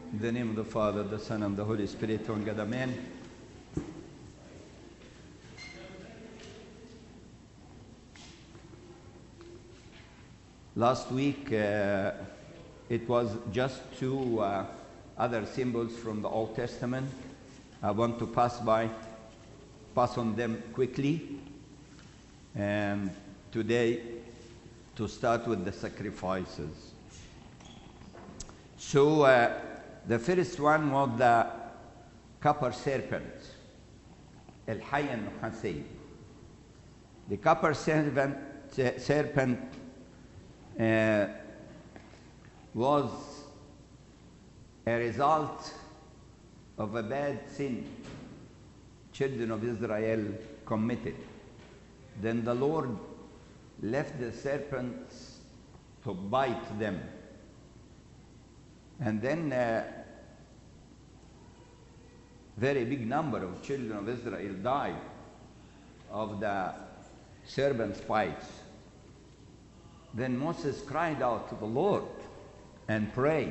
In the name of the Father, the Son, and the Holy Spirit, one God, Amen. Last week, uh, it was just two uh, other symbols from the Old Testament. I want to pass by, pass on them quickly. And today, to start with the sacrifices. So, uh, the first one was the copper serpent, الحية النحاسية. The copper serpent, serpent uh, was a result of a bad sin children of Israel committed. Then the Lord left the serpents to bite them. And then a very big number of children of Israel died of the serpent's bites. Then Moses cried out to the Lord and prayed.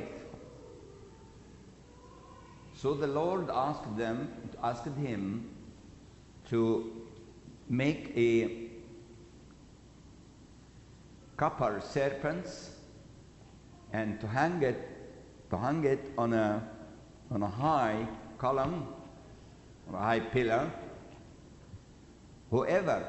So the Lord asked them, asked him to make a copper serpents and to hang it to hang it on a on a high column or a high pillar whoever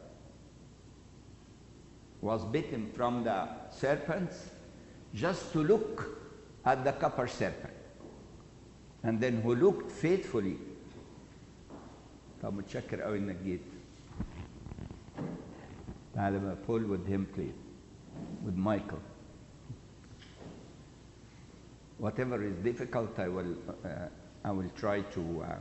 was bitten from the serpents just to look at the copper serpent and then who looked faithfully طب متشكر قوي انك جيت تعالى بقى Paul with him please with Michael whatever is difficult I will uh, I will try to uh,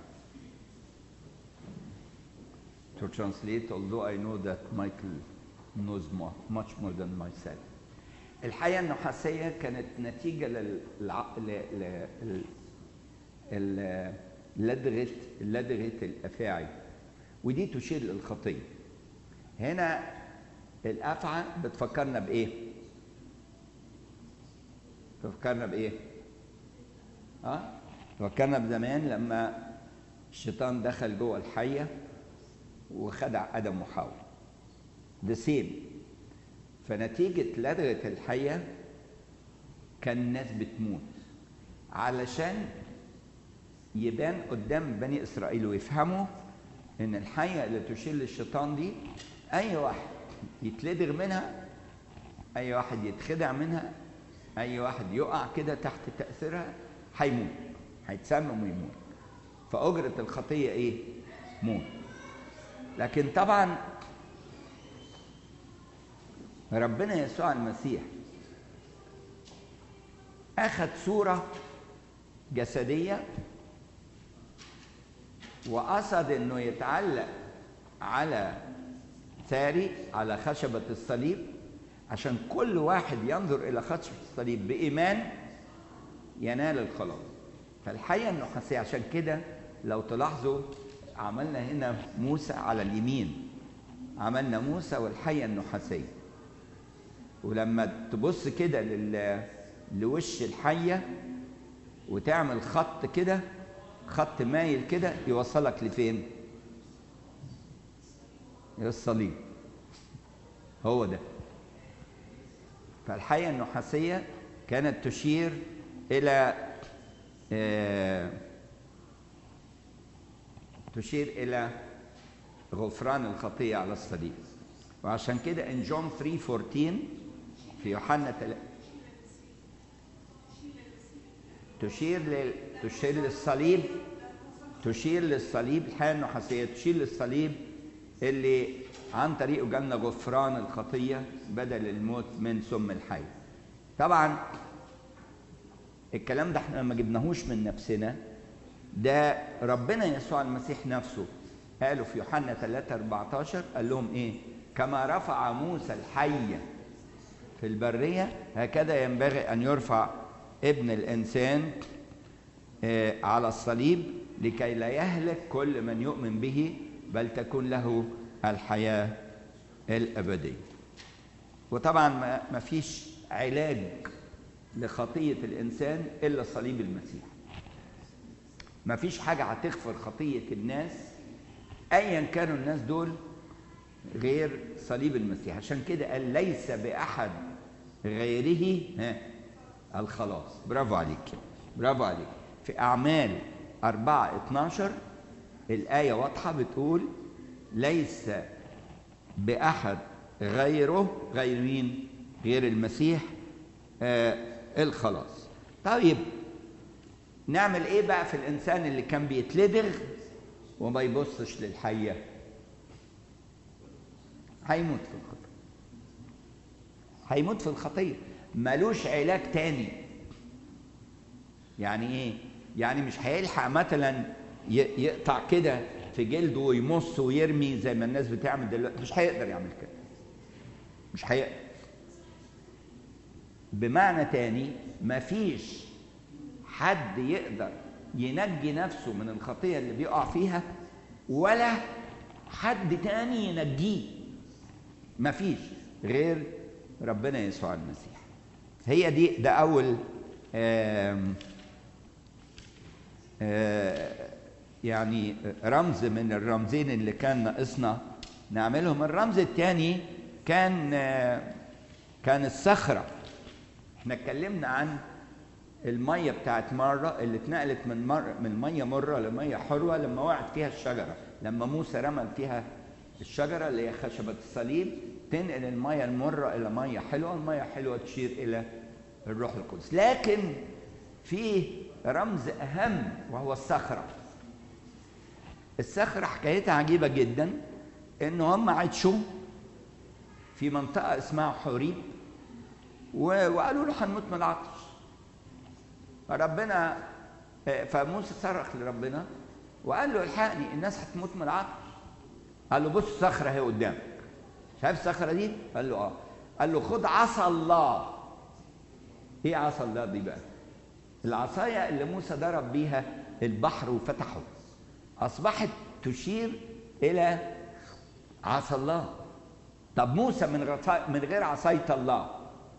to translate although I know that Michael knows more, much more than myself الحياة النحاسية كانت نتيجة للع... ل... ل... ل... لدغة لدغة الأفاعي ودي تشير للخطية هنا الأفعى بتفكرنا بإيه؟ تفكرنا بإيه؟ ها؟ فكرنا بزمان لما الشيطان دخل جوه الحيه وخدع ادم وحواء ده سيم فنتيجه لدغه الحيه كان الناس بتموت علشان يبان قدام بني اسرائيل ويفهموا ان الحيه اللي تشير للشيطان دي اي واحد يتلدغ منها اي واحد يتخدع منها اي واحد يقع كده تحت تاثيرها هيموت هيتسمم ويموت فأجرة الخطية إيه؟ موت لكن طبعا ربنا يسوع المسيح أخذ صورة جسدية وقصد إنه يتعلق على ثاري على خشبة الصليب عشان كل واحد ينظر إلى خشبة الصليب بإيمان ينال الخلاص فالحية النحاسية عشان كده لو تلاحظوا عملنا هنا موسى على اليمين عملنا موسى والحية النحاسية ولما تبص كده لل... لوش الحية وتعمل خط كده خط مايل كده يوصلك لفين؟ للصليب هو ده فالحية النحاسية كانت تشير إلى تشير إلى غفران الخطية على الصليب وعشان كده in John 3:14 في يوحنا تل... تشير لل... تشير للصليب تشير للصليب الحياة النحاسية تشير للصليب اللي عن طريقه جالنا غفران الخطية بدل الموت من سم الحي طبعا الكلام ده احنا ما جبناهوش من نفسنا ده ربنا يسوع المسيح نفسه قالوا في يوحنا 3 14 قال لهم ايه كما رفع موسى الحية في البرية هكذا ينبغي أن يرفع ابن الإنسان اه على الصليب لكي لا يهلك كل من يؤمن به بل تكون له الحياة الأبدية وطبعا ما فيش علاج لخطية الإنسان إلا صليب المسيح مفيش حاجة هتغفر خطية الناس أيا كانوا الناس دول غير صليب المسيح عشان كده قال ليس بأحد غيره ها الخلاص برافو عليك برافو عليك في أعمال أربعة 12 الآية واضحة بتقول ليس بأحد غيره غير مين؟ غير المسيح آه الخلاص طيب نعمل ايه بقى في الانسان اللي كان بيتلدغ وما يبصش للحيه هيموت في الخطيه هيموت في الخطيه ملوش علاج تاني يعني ايه يعني مش هيلحق مثلا يقطع كده في جلده ويمص ويرمي زي ما الناس بتعمل دلوقتي مش هيقدر يعمل كده مش هيقدر بمعنى تاني مفيش حد يقدر ينجي نفسه من الخطية اللي بيقع فيها ولا حد تاني ينجيه مفيش غير ربنا يسوع المسيح هي دي ده أول آم آم يعني رمز من الرمزين اللي كان ناقصنا نعملهم الرمز الثاني كان كان الصخره احنا اتكلمنا عن الميه بتاعت مره اللي اتنقلت من مر من ميه مره لميه حلوه لما وقعت فيها الشجره لما موسى رمى فيها الشجره اللي هي خشبه الصليب تنقل الميه المره الى ميه حلوه الميه حلوه تشير الى الروح القدس لكن في رمز اهم وهو الصخره الصخره حكايتها عجيبه جدا ان هم عطشوا في منطقه اسمها حوريب وقالوا له هنموت من العطش فربنا فموسى صرخ لربنا وقال له الحقني الناس هتموت من العطش قال له بص الصخره اهي قدامك شايف الصخره دي قال له اه قال له خد عصا الله ايه عصا الله دي بقى العصايه اللي موسى ضرب بيها البحر وفتحه اصبحت تشير الى عصا الله طب موسى من من غير عصايه الله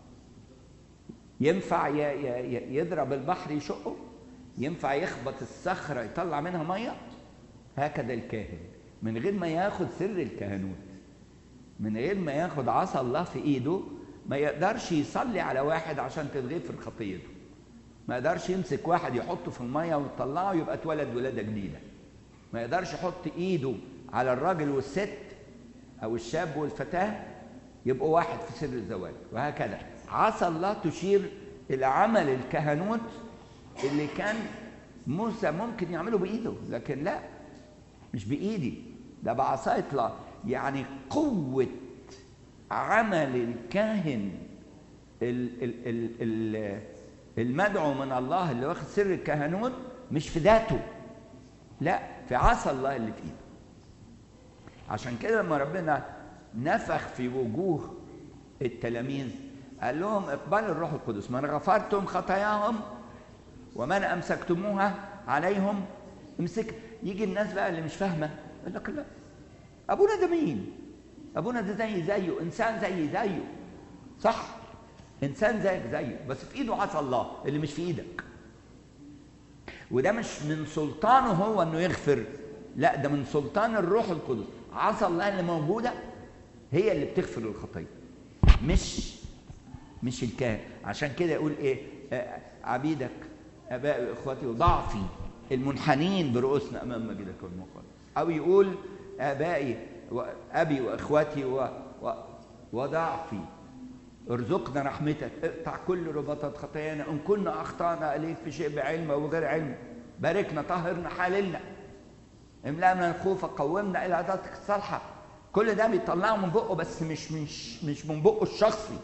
ينفع يضرب البحر يشقه ينفع يخبط الصخره يطلع منها ميه هكذا الكاهن من غير ما ياخد سر الكهنوت من غير ما ياخد عصا الله في ايده ما يقدرش يصلي على واحد عشان تتغفر خطيته ما يقدرش يمسك واحد يحطه في الميه ويطلعه يبقى اتولد ولاده جديده ما يقدرش يحط ايده على الراجل والست او الشاب والفتاه يبقوا واحد في سر الزواج وهكذا عصا الله تشير الى عمل الكهنوت اللي كان موسى ممكن يعمله بايده لكن لا مش بايدي ده بعصايه الله يعني قوه عمل الكاهن ال ال ال ال المدعو من الله اللي واخد سر الكهنوت مش في ذاته لا في عصا الله اللي في ايده عشان كده لما ربنا نفخ في وجوه التلاميذ قال لهم اقبلوا الروح القدس من غفرتم خطاياهم ومن امسكتموها عليهم امسك يجي الناس بقى اللي مش فاهمه يقول لك لا ابونا ده مين؟ ابونا ده زي زيه انسان زي زيه صح انسان زيك زيه بس في ايده عصا الله اللي مش في ايدك وده مش من سلطانه هو انه يغفر لا ده من سلطان الروح القدس عصا الله اللي موجوده هي اللي بتغفر الخطيه مش مش الكاهن عشان كده يقول ايه آه عبيدك ابائي واخواتي وضعفي المنحنين برؤوسنا امام مجدك المقدس او يقول ابائي وابي واخواتي و... و... وضعفي ارزقنا رحمتك اقطع كل رباطات خطايانا ان كنا اخطانا اليك في شيء بعلم او بغير علم باركنا طهرنا حللنا املأنا الخوف قومنا الى عاداتك الصالحه كل ده بيطلعه من بقه بس مش مش مش من بقه الشخصي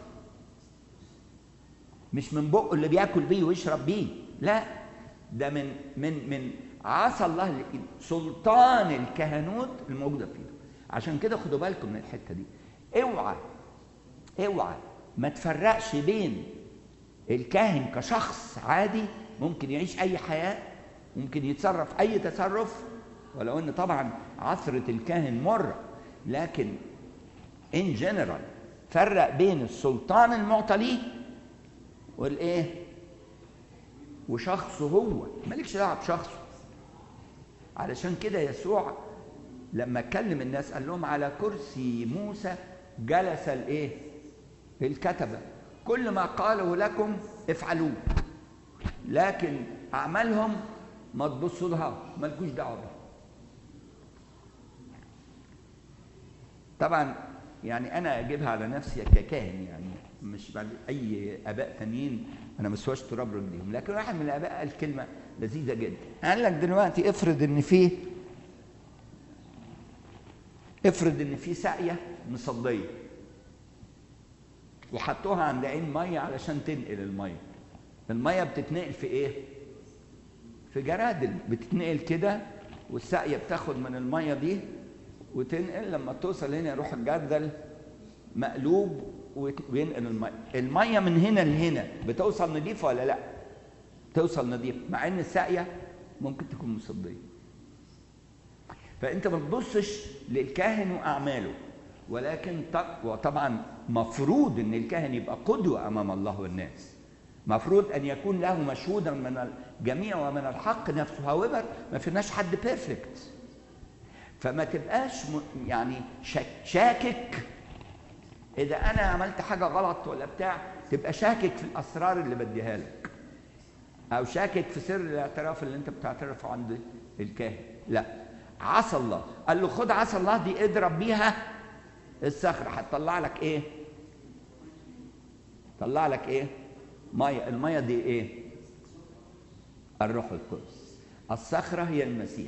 مش من بقه اللي بياكل بيه ويشرب بيه لا ده من من من عصا الله اللي سلطان الكهنوت الموجوده في ايده عشان كده خدوا بالكم من الحته دي اوعى اوعى ما تفرقش بين الكاهن كشخص عادي ممكن يعيش اي حياه ممكن يتصرف اي تصرف ولو ان طبعا عثره الكاهن مره لكن ان جنرال فرق بين السلطان المعطى ليه والايه وشخصه هو مالكش دعوه بشخصه علشان كده يسوع لما كلم الناس قال لهم على كرسي موسى جلس الايه الكتبه كل ما قاله لكم افعلوه لكن اعمالهم ما تبصوا لها مالكوش دعوه بها طبعا يعني انا اجيبها على نفسي ككاهن يعني مش بعد اي اباء تانيين انا ما سواش تراب رجليهم لكن واحد من الاباء قال كلمه لذيذه جدا قال لك دلوقتي افرض ان في افرض ان في ساقيه مصديه وحطوها عند عين ميه علشان تنقل الميه الميه بتتنقل في ايه في جرادل بتتنقل كده والساقيه بتاخد من الميه دي وتنقل لما توصل هنا يروح الجردل مقلوب وينقل الميه الميه من هنا لهنا بتوصل نظيفه ولا لا توصل نظيفه مع ان الساقيه ممكن تكون مصديه فانت ما تبصش للكاهن واعماله ولكن وطبعا مفروض ان الكاهن يبقى قدوه امام الله والناس مفروض ان يكون له مشهودا من الجميع ومن الحق نفسه هاويفر ما فيناش حد بيرفكت فما تبقاش يعني شاكك اذا انا عملت حاجه غلط ولا بتاع تبقى شاكك في الاسرار اللي بديها لك او شاكك في سر الاعتراف اللي انت بتعترفه عند الكاهن لا عصى الله قال له خد عصى الله دي اضرب بيها الصخره هتطلع لك ايه طلع لك ايه ميه الميه دي ايه الروح القدس الصخره هي المسيح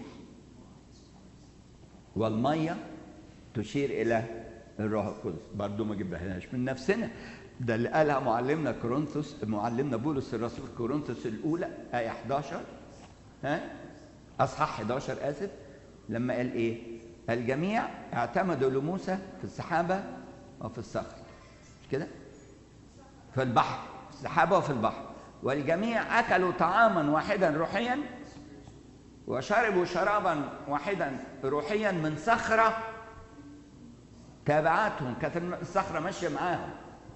والميه تشير الى الروح القدس برضه ما جبناهاش من نفسنا ده اللي قالها معلمنا كورنثوس معلمنا بولس الرسول كورنثوس الاولى ايه 11 ها اصحاح 11 اسف لما قال ايه الجميع اعتمدوا لموسى في السحابه وفي الصخر مش كده في البحر في السحابه وفي البحر والجميع اكلوا طعاما واحدا روحيا وشربوا شرابا واحدا روحيا من صخره تابعتهم كانت الصخره ماشيه معاهم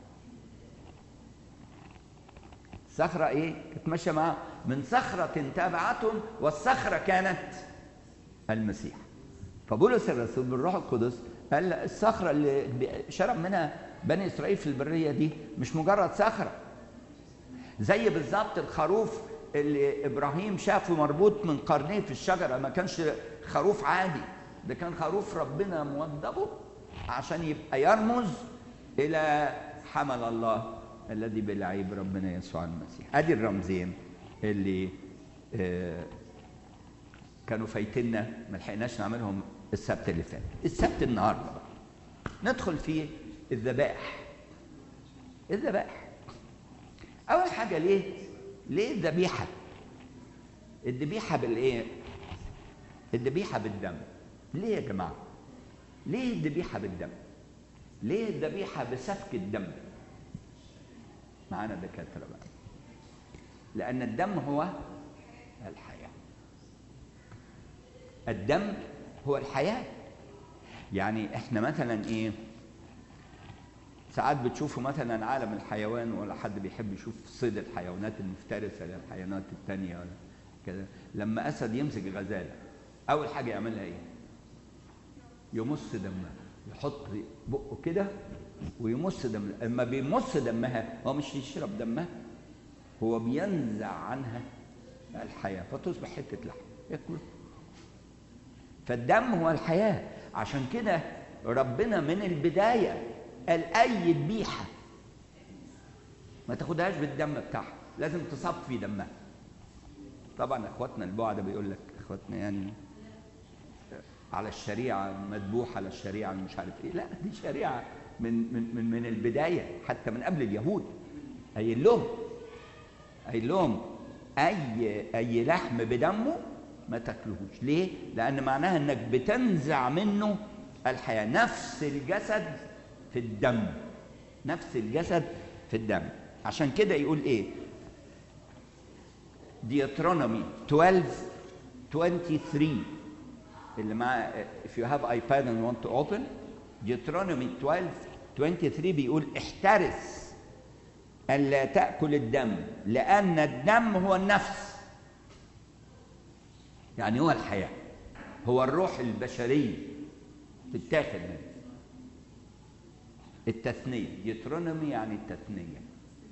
صخره ايه كانت ماشيه معاهم من صخره تابعتهم والصخره كانت المسيح فبولس الرسول بالروح القدس قال الصخره اللي شرب منها بني اسرائيل في البريه دي مش مجرد صخره زي بالظبط الخروف اللي ابراهيم شافه مربوط من قرنيه في الشجره ما كانش خروف عادي ده كان خروف ربنا موضبه عشان يبقى يرمز الى حمل الله الذي بالعيب ربنا يسوع المسيح ادي الرمزين اللي آه كانوا فايتنا ما لحقناش نعملهم السبت اللي فات السبت النهارده بقى ندخل في الذبائح الذبائح اول حاجه ليه ليه الذبيحه الذبيحه بالايه الذبيحه بالدم ليه يا جماعه ليه الذبيحه بالدم ليه الذبيحه بسفك الدم معانا دكاتره بقى لان الدم هو الحياه الدم هو الحياه يعني احنا مثلا ايه ساعات بتشوفوا مثلا عالم الحيوان ولا حد بيحب يشوف صيد الحيوانات المفترسه للحيوانات التانية ولا كده لما اسد يمسك غزاله اول حاجه يعملها ايه يمص دمها يحط بقه كده ويمص دم اما بيمص دمها هو مش يشرب دمها هو بينزع عنها الحياه فتصبح حته لحم ياكل فالدم هو الحياه عشان كده ربنا من البدايه قال اي ذبيحه ما تاخدهاش بالدم بتاعها لازم تصفي دمها طبعا اخواتنا البعد بيقول لك اخواتنا يعني على الشريعه مذبوح على الشريعه مش عارف ايه لا دي شريعه من من من, من البدايه حتى من قبل اليهود قايل لهم قايل لهم اي اي لحم بدمه ما تاكلهوش ليه لان معناها انك بتنزع منه الحياه نفس الجسد في الدم نفس الجسد في الدم عشان كده يقول ايه ديوترونومي 12 23 اللي مع if you have iPad and want to open Deuteronomy 12 23 بيقول احترس ألا تأكل الدم لأن الدم هو النفس يعني هو الحياة هو الروح البشرية تتاخد منه التثنية ديوترونومي يعني التثنية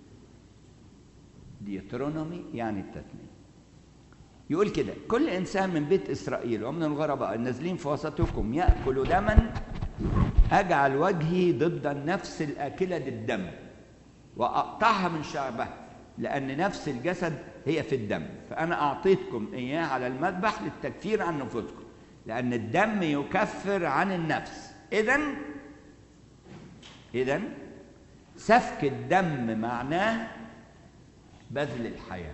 ديوترونومي يعني التثنية يقول كده كل إنسان من بيت إسرائيل ومن الغرباء النازلين في وسطكم يأكل دما أجعل وجهي ضد النفس الآكلة للدم وأقطعها من شعبها لأن نفس الجسد هي في الدم فأنا أعطيتكم إياه على المذبح للتكفير عن نفوسكم لأن الدم يكفر عن النفس إذا إذا سفك الدم معناه بذل الحياة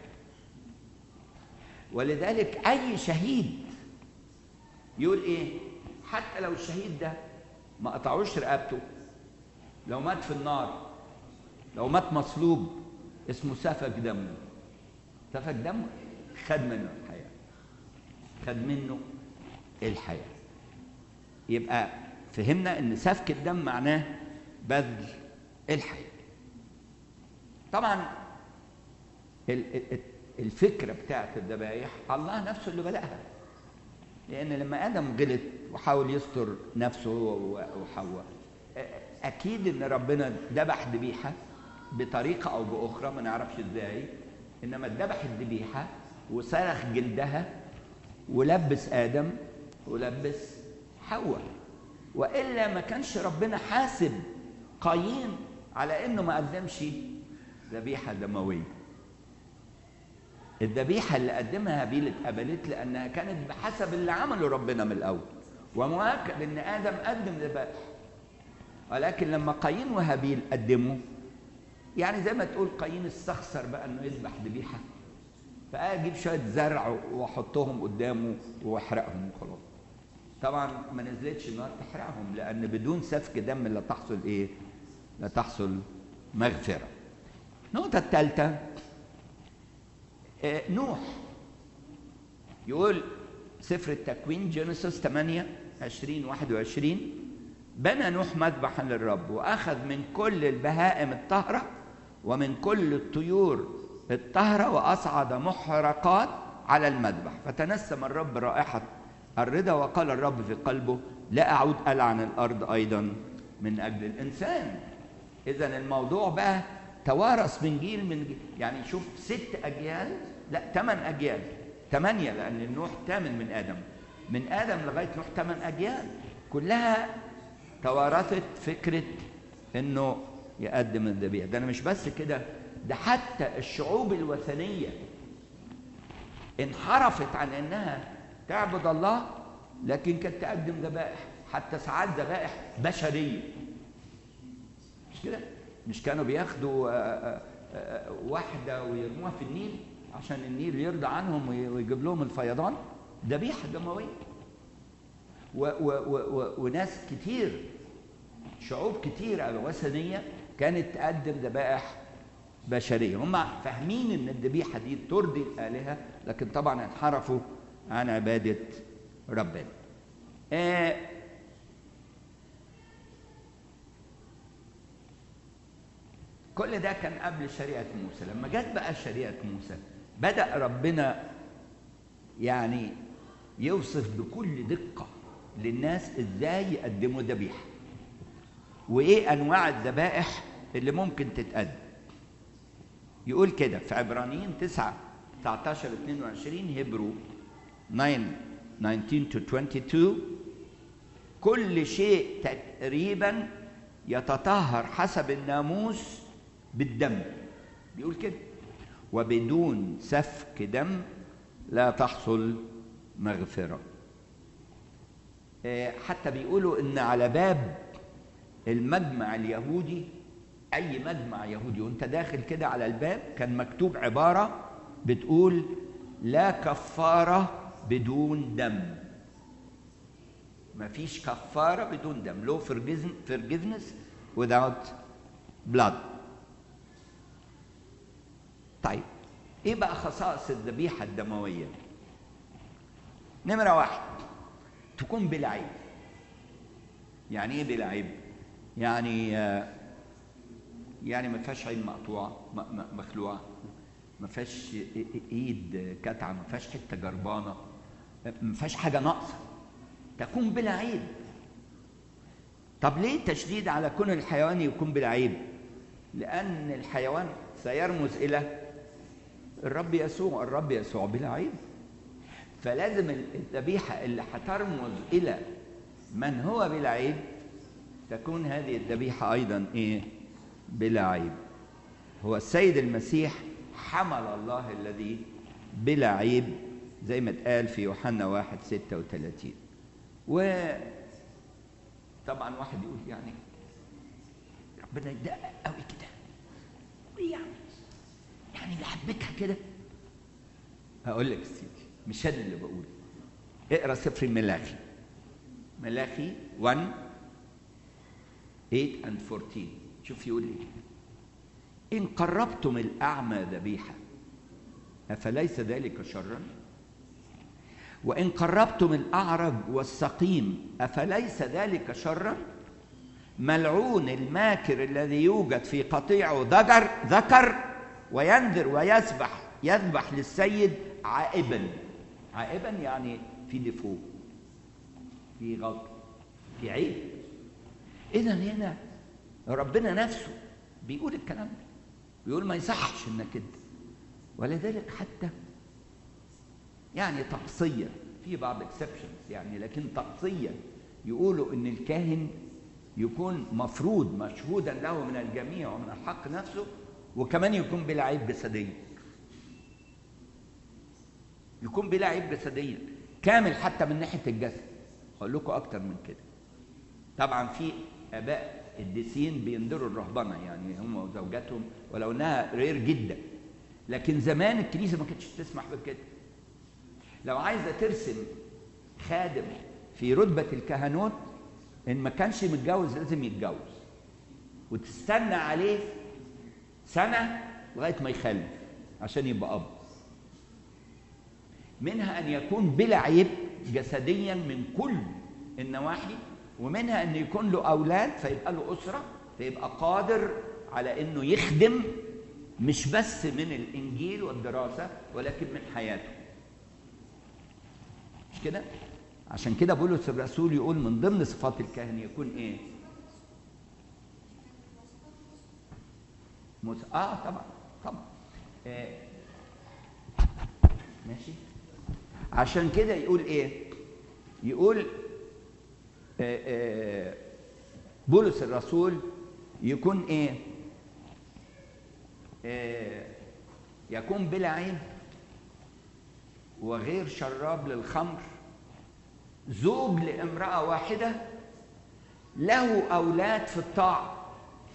ولذلك أي شهيد يقول إيه حتى لو الشهيد ده ما قطعوش رقبته لو مات في النار لو مات مصلوب اسمه سفك دمه سفك دمه خد منه الحياة خد منه الحياة يبقى فهمنا ان سفك الدم معناه بذل الحياة طبعا الفكرة بتاعت الذبايح الله نفسه اللي بدأها لأن لما آدم غلط وحاول يستر نفسه وحواء أكيد إن ربنا ذبح ذبيحة بطريقة أو بأخرى ما نعرفش إزاي إنما ذبح الذبيحة وسلخ جلدها ولبس آدم ولبس حواء وإلا ما كانش ربنا حاسب قايين على إنه ما قدمش ذبيحة دموية الذبيحة اللي قدمها هابيل اتقبلت لأنها كانت بحسب اللي عمله ربنا من الأول ومؤكد إن آدم قدم ذبائح ولكن لما قايين وهابيل قدموا يعني زي ما تقول قايين استخسر بقى إنه يذبح ذبيحة فأجيب شوية زرع وأحطهم قدامه وأحرقهم وخلاص طبعا ما نزلتش النار تحرقهم لأن بدون سفك دم لا تحصل إيه؟ لا تحصل مغفرة النقطة الثالثة نوح يقول سفر التكوين جينيسيس 8 20 21 بنى نوح مذبحا للرب واخذ من كل البهائم الطاهره ومن كل الطيور الطاهره واصعد محرقات على المذبح فتنسم الرب رائحه الرضا وقال الرب في قلبه لا اعود العن الارض ايضا من اجل الانسان اذا الموضوع بقى توارث من جيل من جيل يعني شوف ست اجيال لا ثمان اجيال ثمانيه لان نوح ثامن من ادم من ادم لغايه نوح ثمان اجيال كلها توارثت فكره انه يقدم الذبيحه ده انا مش بس كده ده حتى الشعوب الوثنيه انحرفت عن انها تعبد الله لكن كانت تقدم ذبائح حتى ساعات ذبائح بشريه مش كده مش كانوا بياخدوا واحدة ويرموها في النيل عشان النيل يرضى عنهم ويجيب لهم الفيضان ذبيحة دموية و و و و وناس كتير شعوب كتيرة وثنية كانت تقدم ذبائح بشرية هم فاهمين ان الذبيحة دي ترضي الآلهة لكن طبعا انحرفوا عن عبادة ربنا آه كل ده كان قبل شريعة موسى لما جت بقى شريعة موسى بدأ ربنا يعني يوصف بكل دقة للناس ازاي يقدموا ذبيحة وايه انواع الذبائح اللي ممكن تتقدم يقول كده في عبرانيين 9 19 22 هبرو 9 19 to 22 كل شيء تقريبا يتطهر حسب الناموس بالدم بيقول كده وبدون سفك دم لا تحصل مغفرة حتى بيقولوا ان على باب المجمع اليهودي اي مجمع يهودي وانت داخل كده على الباب كان مكتوب عبارة بتقول لا كفارة بدون دم مفيش كفارة بدون دم لو forgiveness without blood طيب ايه بقى خصائص الذبيحة الدموية نمرة واحد تكون بلا عيب يعني ايه بلا عيب يعني يعني ما فيهاش عين مقطوعة مخلوعة ما فيهاش ايد كتعة ما فيهاش حتة جربانة ما فيهاش حاجة ناقصة تكون بلا عيب طب ليه تشديد على كون الحيوان يكون بلا عيب لأن الحيوان سيرمز إلى الرب يسوع الرب يسوع بلا عيب فلازم الذبيحة اللي هترمز إلى من هو بلا عيب تكون هذه الذبيحة أيضا إيه بلا عيب هو السيد المسيح حمل الله الذي بلا عيب زي ما اتقال في يوحنا واحد ستة وثلاثين وطبعا واحد يقول يعني ربنا يدقق قوي كده ايه يعني يعني محبتها كده هقول لك سيدي مش انا اللي بقول اقرا سفر ملاخي ملاخي 1 8 and 14 شوف يقول ايه ان قربتم الاعمى ذبيحه افليس ذلك شرا وان قربتم الاعرج والسقيم افليس ذلك شرا ملعون الماكر الذي يوجد في قطيعه ذكر ذكر وينذر ويسبح يذبح للسيد عائبا عائبا يعني في دفوع في غلط في عيب اذا هنا ربنا نفسه بيقول الكلام ده بيقول ما يصحش انك انت ولذلك حتى يعني تقصيا في بعض اكسبشنز يعني لكن تقصيا يقولوا ان الكاهن يكون مفروض مشهودا له من الجميع ومن الحق نفسه وكمان يكون بلا عيب جسديا يكون بلا عيب جسديا كامل حتى من ناحيه الجسد اقول لكم اكتر من كده طبعا في اباء الديسين بينذروا الرهبنه يعني هم وزوجاتهم ولو انها رير جدا لكن زمان الكنيسه ما كانتش تسمح بكده لو عايزه ترسم خادم في رتبه الكهنوت ان ما كانش متجوز لازم يتجوز وتستنى عليه سنه لغايه ما يخلف عشان يبقى اب منها ان يكون بلا عيب جسديا من كل النواحي ومنها ان يكون له اولاد فيبقى له اسره فيبقى قادر على انه يخدم مش بس من الانجيل والدراسه ولكن من حياته مش كده عشان كده بولس الرسول يقول من ضمن صفات الكاهن يكون ايه مس... اه طبعا طبعا آه. ماشي عشان كده يقول ايه يقول آه آه بولس الرسول يكون ايه آه يكون بلا عيب وغير شراب للخمر زوج لامرأة واحدة له أولاد في الطاعة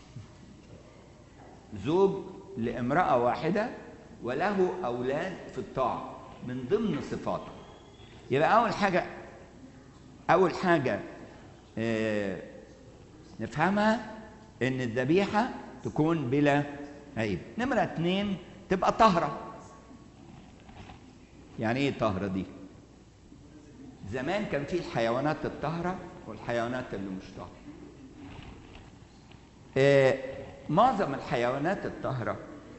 زوج لامرأة واحدة وله أولاد في الطاعة من ضمن صفاته يبقى أول حاجة أول حاجة آه نفهمها إن الذبيحة تكون بلا عيب نمرة اتنين تبقى طهرة يعني إيه طهرة دي؟ زمان كان في الحيوانات الطاهرة والحيوانات اللي مش طاهرة آه معظم الحيوانات الطاهرة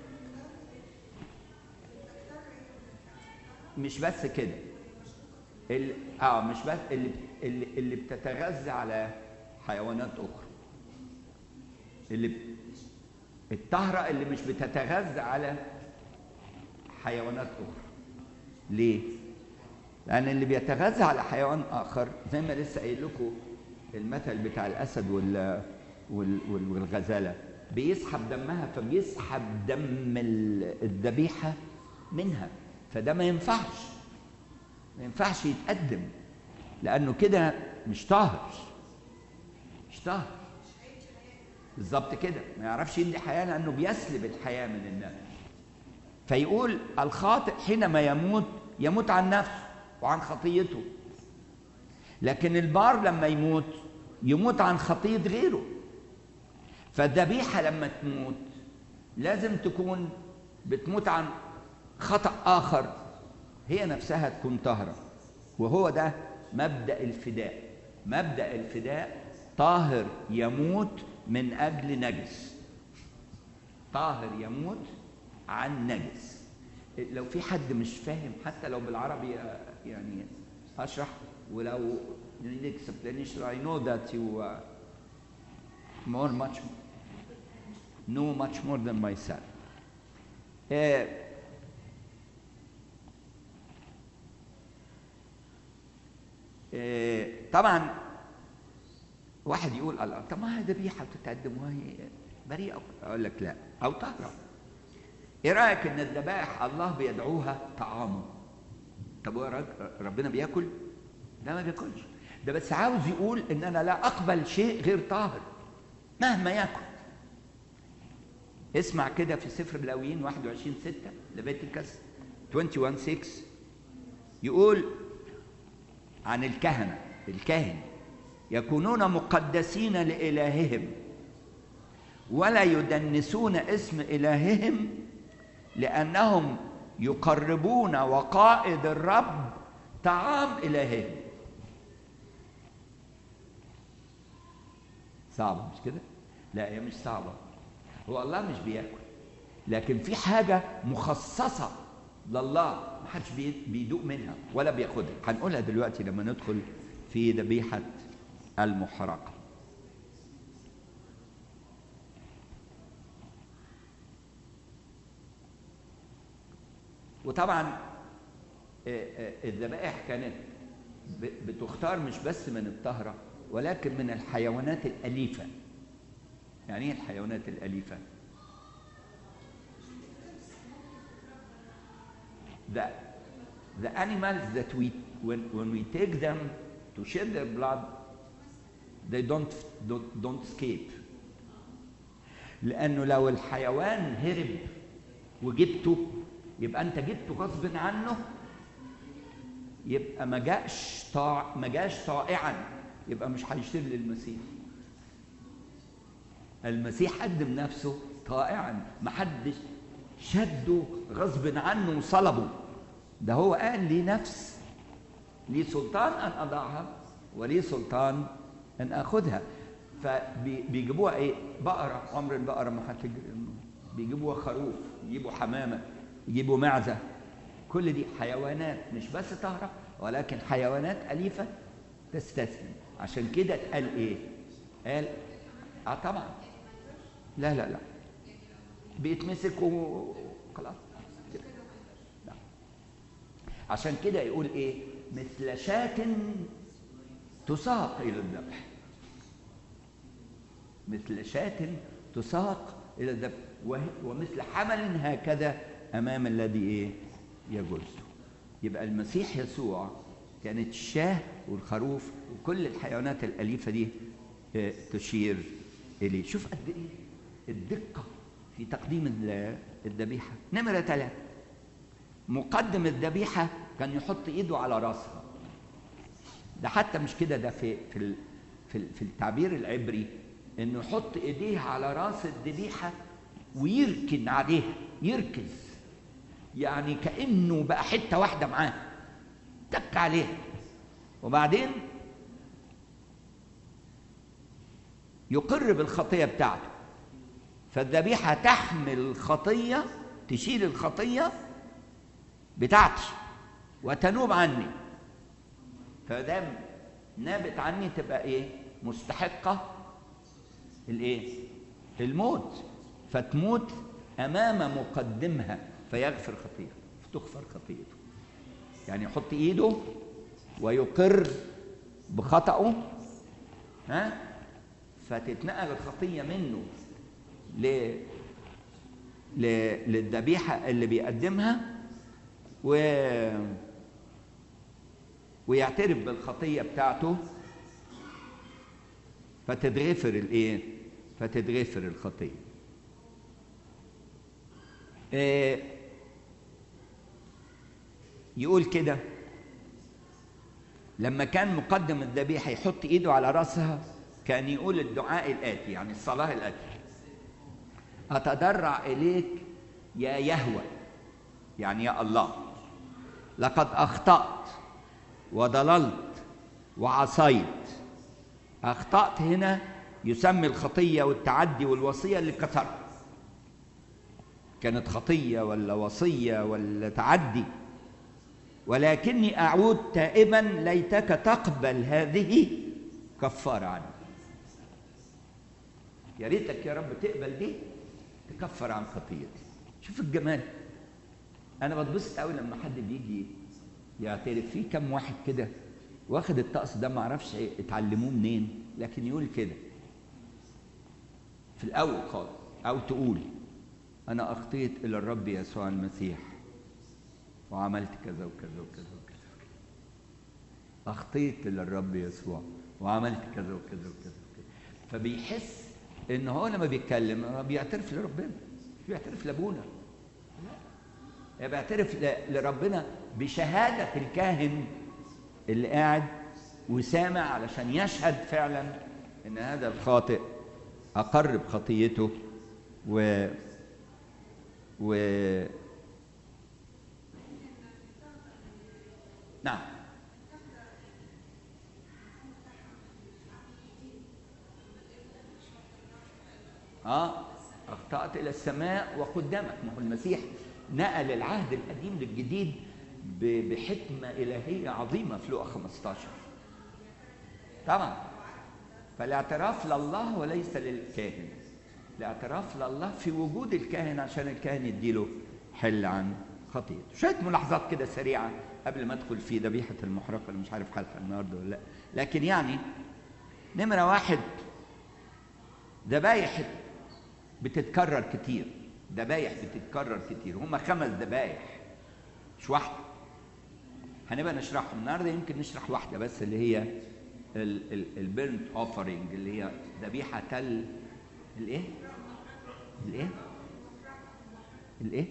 مش بس كده ال... اه مش بس اللي اللي, اللي بتتغذى على حيوانات اخرى اللي ب... الطهرة اللي مش بتتغذى على حيوانات اخرى ليه؟ لأن اللي بيتغذى على حيوان آخر زي ما لسه قايل لكم المثل بتاع الأسد وال والغزالة بيسحب دمها فبيسحب دم الذبيحة منها فده ما ينفعش ما ينفعش يتقدم لأنه كده مش طاهر مش طاهر بالظبط كده ما يعرفش يدي حياة لأنه بيسلب الحياة من الناس فيقول الخاطئ حينما يموت يموت عن نفسه وعن خطيته لكن البار لما يموت يموت عن خطية غيره فالذبيحة لما تموت لازم تكون بتموت عن خطأ آخر هي نفسها تكون طاهرة وهو ده مبدأ الفداء مبدأ الفداء طاهر يموت من أجل نجس طاهر يموت عن نجس لو في حد مش فاهم حتى لو بالعربي يعني اشرح ولو you need explanation I know that you uh, more much know much more than myself آه، آه، طبعا واحد يقول الله طب ما هي ذبيحه بتتقدم وهي بريئه اقول لك لا او طاهره ايه رايك ان الذبائح الله بيدعوها طعامه طب هو رج- ربنا بياكل لا ما بياكلش ده بس عاوز يقول ان انا لا اقبل شيء غير طاهر مهما ياكل اسمع كده في سفر اللاويين 21 6 ليفيتيكس 21 6 يقول عن الكهنه الكاهن يكونون مقدسين لالههم ولا يدنسون اسم الههم لانهم يقربون وقائد الرب طعام الههم صعبه مش كده لا هي مش صعبه هو الله مش بياكل لكن في حاجه مخصصه لله ما حدش بي- بيدوق منها ولا بياخدها هنقولها دلوقتي لما ندخل في ذبيحه المحرقه وطبعا آه، آه، الذبائح كانت ب- بتختار مش بس من الطهرة ولكن من الحيوانات الأليفة يعني ايه الحيوانات الأليفة؟ The, the animals that we when, when we take them to shed their blood they don't don't, don't escape لأنه لو الحيوان هرب وجبته يبقى أنت جبته غصب عنه يبقى ما جاش طاع ما جاش طائعا يبقى مش هيشتري للمسيح المسيح قدم نفسه طائعا ما حدش شده غصب عنه وصلبه ده هو قال لي نفس لي سلطان ان اضعها ولي سلطان ان اخذها فبيجيبوها ايه بقره عمر البقره ما هتجري بيجيبوها خروف يجيبوا حمامه يجيبوا معزه كل دي حيوانات مش بس طاهره ولكن حيوانات اليفه تستسلم عشان كده اتقال ايه قال اه طبعا لا لا لا بيتمسك وخلاص كده. لا. عشان كده يقول ايه مثل شاة تساق الى الذبح مثل شاة تساق الى الذبح وه- ومثل حمل هكذا امام الذي ايه يجوز يبقى المسيح يسوع كانت الشاه والخروف وكل الحيوانات الاليفه دي آه، تشير اليه شوف قد ايه الدقه في تقديم ال- الذبيحه نمره ثلاثه مقدم الذبيحه كان يحط ايده على راسها ده حتى مش كده ده في في ال- في ال- في التعبير العبري انه يحط ايديه على راس الذبيحه ويركن عليها يركز يعني كانه بقى حته واحده معاه تك عليها وبعدين يقر بالخطيه بتاعته فالذبيحه تحمل الخطيه تشيل الخطيه بتاعتي وتنوب عني فدام نابت عني تبقى ايه مستحقه الايه الموت فتموت امام مقدمها فيغفر خطيئته فتغفر خطيئته يعني يحط ايده ويقر بخطأه ها فتتنقل الخطيه منه ل ل للذبيحه اللي بيقدمها و ويعترف بالخطيه بتاعته فتتغفر الايه فتتغفر الخطيه إيه يقول كده لما كان مقدم الذبيحه يحط ايده على راسها كان يقول الدعاء الاتي يعني الصلاه الاتي اتضرع اليك يا يهوه يعني يا الله لقد اخطات وضللت وعصيت اخطات هنا يسمي الخطيه والتعدي والوصيه اللي كسرت كانت خطيه ولا وصيه ولا تعدي ولكني أعود تائبا ليتك تقبل هذه كفارة عني يا ريتك يا رب تقبل دي تكفر عن خطيتي شوف الجمال انا بتبسط قوي لما حد بيجي يعترف في كم واحد كده واخد الطقس ده ما اعرفش اتعلموه منين لكن يقول كده في الاول خالص او تقول انا اخطيت الى الرب يسوع المسيح وعملت كذا وكذا وكذا وكذا اخطيت الى الرب يسوع وعملت كذا وكذا وكذا وكذا فبيحس ان هو لما بيتكلم هو بيعترف لربنا مش بيعترف لابونا لا بيعترف ل- لربنا بشهاده الكاهن اللي قاعد وسامع علشان يشهد فعلا ان هذا الخاطئ اقر بخطيته و و نعم اه اخطات الى السماء وقدامك ما هو المسيح نقل العهد القديم للجديد ب- بحكمه الهيه عظيمه في لقا 15 طبعا فالاعتراف لله وليس للكاهن الاعتراف لله في وجود الكاهن عشان الكاهن يديله حل عن خطيئته شويه ملاحظات كده سريعه قبل ما ادخل في ذبيحه المحرقه اللي مش عارف حلقه النهارده ولا لا لكن يعني نمره واحد ذبايح بتتكرر كتير ذبايح بتتكرر كتير هما خمس ذبايح مش واحده هنبقى نشرحهم النهارده يمكن نشرح واحده بس اللي هي البيرنت اوفرنج اللي هي ذبيحه ال الايه؟ الايه؟ الايه؟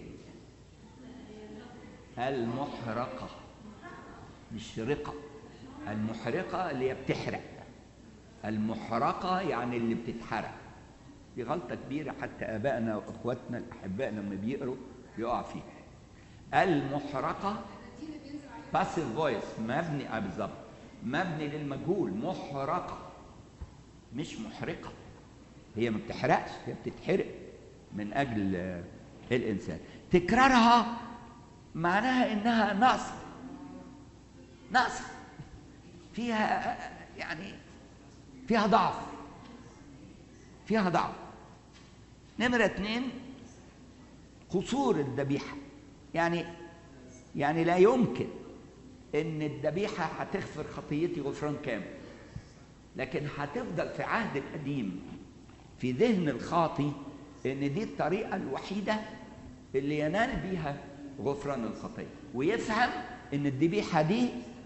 المحرقه مش رقه المحرقه اللي هي بتحرق المحرقه يعني اللي بتتحرق دي غلطه كبيره حتى ابائنا واخواتنا الاحباء لما بيقروا يقع فيها المحرقه باسيف فويس مبني آه بالظبط مبني للمجهول محرقه مش محرقه هي ما بتحرقش هي بتتحرق من اجل آه، الانسان تكرارها معناها انها ناقصه ناقصه فيها آه، يعني فيها ضعف فيها ضعف نمرة اتنين قصور الذبيحة يعني يعني لا يمكن ان الذبيحة هتغفر خطيتي غفران كامل لكن هتفضل في عهد القديم في ذهن الخاطي ان دي الطريقة الوحيدة اللي ينال بيها غفران الخطية ويفهم ان الذبيحة دي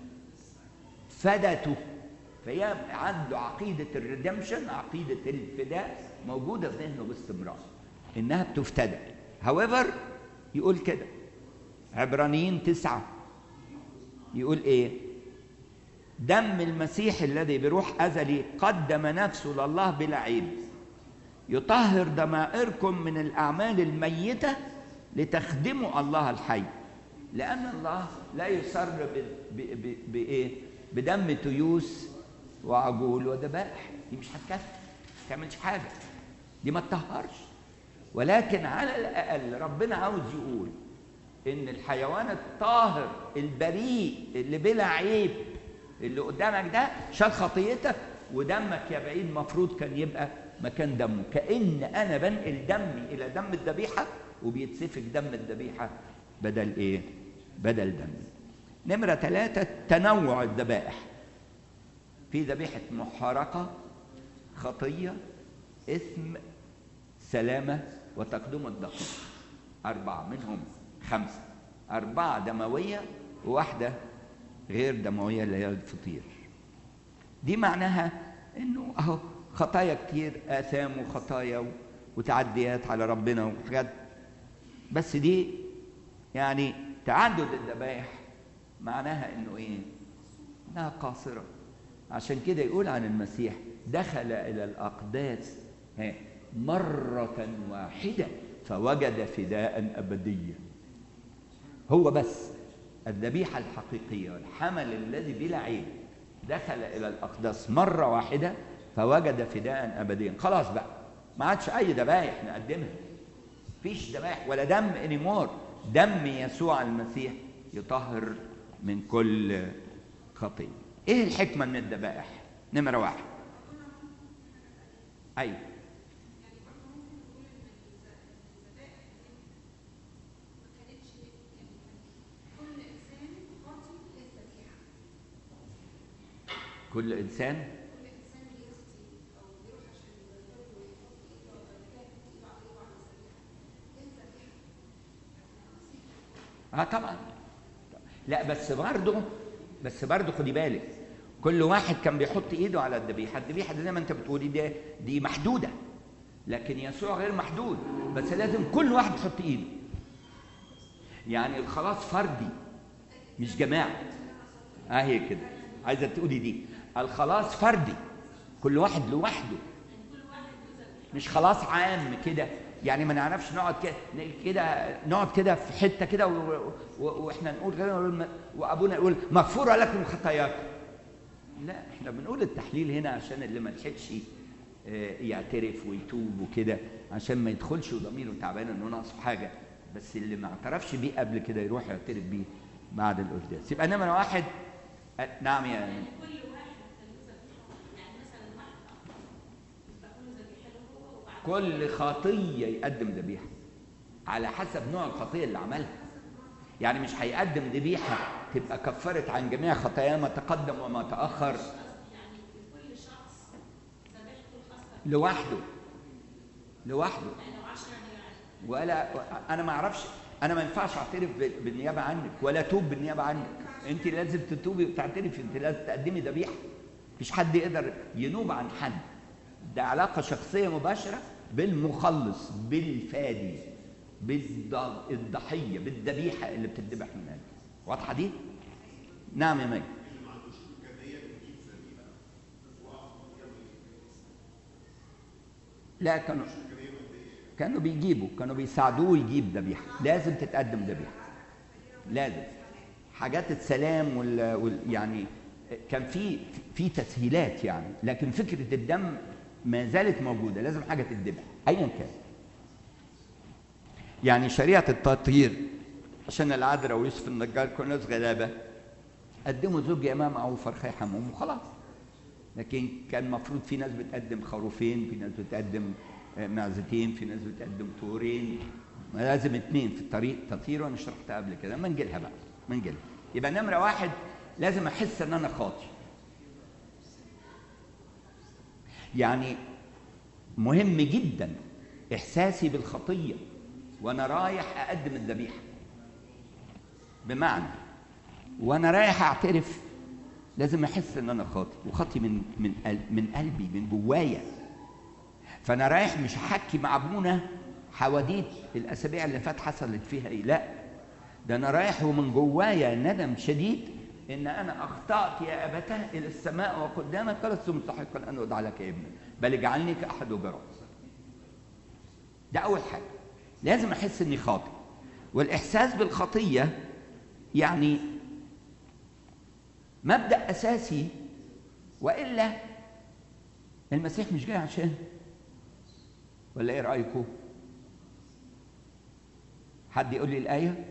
فدته فهي عنده عقيدة الريدمشن عقيدة الفداء موجودة في ذهنه باستمرار إنها بتفتدى however يقول كده عبرانيين تسعة يقول إيه دم المسيح الذي بروح أزلي قدم نفسه لله بلا عيب يطهر ضمائركم من الأعمال الميتة لتخدموا الله الحي لأن الله لا يسر ب- ب- ب- بإيه بدم تيوس وعجول وذبائح دي مش هتكفي ما تعملش حاجه دي ما تطهرش ولكن على الاقل ربنا عاوز يقول ان الحيوان الطاهر البريء اللي بلا عيب اللي قدامك ده شال خطيتك ودمك يا بعيد مفروض كان يبقى مكان دمه كأن أنا بنقل دمي إلى دم الذبيحة وبيتسفك دم الذبيحة بدل إيه؟ بدل دمي. نمرة ثلاثة تنوع الذبائح. في ذبيحة محارقة خطية إثم سلامة وتقدم الدقيق أربعة منهم خمسة أربعة دموية وواحدة غير دموية اللي هي الفطير دي معناها إنه أهو خطايا كتير آثام وخطايا وتعديات على ربنا وحاجات بس دي يعني تعدد الذبائح معناها إنه إيه؟ إنها قاصرة عشان كده يقول عن المسيح دخل إلى الأقداس ها، مرة واحدة فوجد فداء أبديا هو بس الذبيحة الحقيقية والحمل الذي بلا عيب دخل إلى الأقداس مرة واحدة فوجد فداء أبديا خلاص بقى ما عادش أي ذبايح نقدمها فيش ذبائح ولا دم انيمور دم يسوع المسيح يطهر من كل خطيه ايه الحكمه من الذبائح نمره واحد ايوه كل انسان اه طبعا لا بس برضه بس برضه خدي بالك كل واحد كان بيحط ايده على الذبيحه الذبيحه دي زي ما انت بتقولي دي دي محدوده لكن يسوع غير محدود بس لازم كل واحد يحط ايده يعني الخلاص فردي مش جماعي اهي آه كده عايزه تقولي دي الخلاص فردي كل واحد لوحده مش خلاص عام كده يعني ما نعرفش نقعد كده كده نقعد كده في حته كده واحنا نقول كده وابونا يقول مغفوره لكم خطاياكم لا احنا بنقول التحليل هنا عشان اللي ما لحقش يعترف ويتوب وكده عشان ما يدخلش وضميره تعبان انه ناقصه حاجه بس اللي ما اعترفش بيه قبل كده يروح يعترف بيه بعد القداس يبقى نمره واحد نعم يا يعني كل واحد يعني مثلا كل خطيه يقدم ذبيحه على حسب نوع الخطيه اللي عملها يعني مش هيقدم ذبيحه تبقى كفرت عن جميع خطاياه ما تقدم وما تاخر لوحده لوحده ولا انا ما اعرفش انا ما ينفعش اعترف بالنيابه عنك ولا توب بالنيابه عنك انت لازم تتوبي وتعترفي انت لازم تقدمي ذبيحه مفيش حد يقدر ينوب عن حد ده علاقه شخصيه مباشره بالمخلص بالفادي بالضحيه بالذبيحه اللي بتذبح من اجل واضحه دي نعم يا مجد لا كانوا كانوا بيجيبوا كانوا بيساعدوه يجيب ذبيحه لازم تتقدم ذبيحه لازم حاجات السلام وال... وال... يعني كان في في تسهيلات يعني لكن فكره الدم ما زالت موجوده لازم حاجه تتذبح ايا كان يعني شريعه التطهير عشان العذراء ويوسف النجار كانوا ناس غلابه قدموا زوج امام او فرخي حموم وخلاص لكن كان المفروض في ناس بتقدم خروفين في ناس بتقدم معزتين في ناس بتقدم طورين لازم اثنين في الطريق تطهير وانا شرحتها قبل كده ما نجيلها بقى ما نجيلها يبقى نمره واحد لازم احس ان انا خاطي يعني مهم جدا احساسي بالخطيه وانا رايح اقدم الذبيحه بمعنى وانا رايح اعترف لازم احس ان انا خاطي وخاطي من من من قلبي من جوايا فانا رايح مش هحكي مع ابونا حواديت الاسابيع اللي فات حصلت فيها ايه لا ده انا رايح ومن جوايا ندم شديد ان انا اخطات يا ابتاه الى السماء وقدامك لست مستحقا ان ادعى لك ابنا بل اجعلني كاحد وجرات ده اول حاجه لازم احس اني خاطئ والاحساس بالخطيه يعني مبدا اساسي والا المسيح مش جاي عشان ولا ايه رايكم حد يقول لي الايه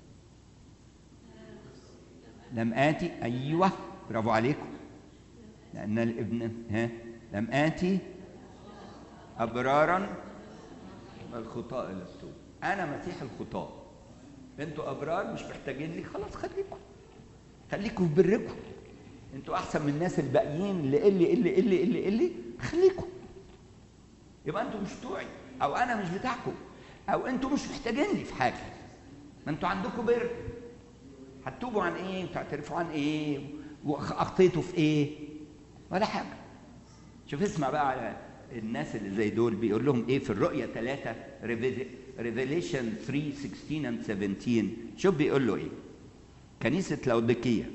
لم اتي ايوه برافو عليكم لان الابن ها لم اتي ابرارا الخطاء الى التوب انا مسيح الخطاء انتوا ابرار مش محتاجين لي خلاص خليكم خليكم في بركم انتوا احسن من الناس الباقيين اللي اللي اللي اللي اللي اللي خليكم يبقى انتوا مش بتوعي او انا مش بتاعكم او انتوا مش محتاجين لي في حاجه ما انتوا عندكم بر هتتوبوا عن ايه وتعترفوا عن ايه واخطيتوا في ايه ولا حاجه شوف اسمع بقى على الناس اللي زي دول بيقول لهم ايه في الرؤيه 3 ريفيليشن 3 16 and 17 شوف بيقول له ايه كنيسه لوديكيه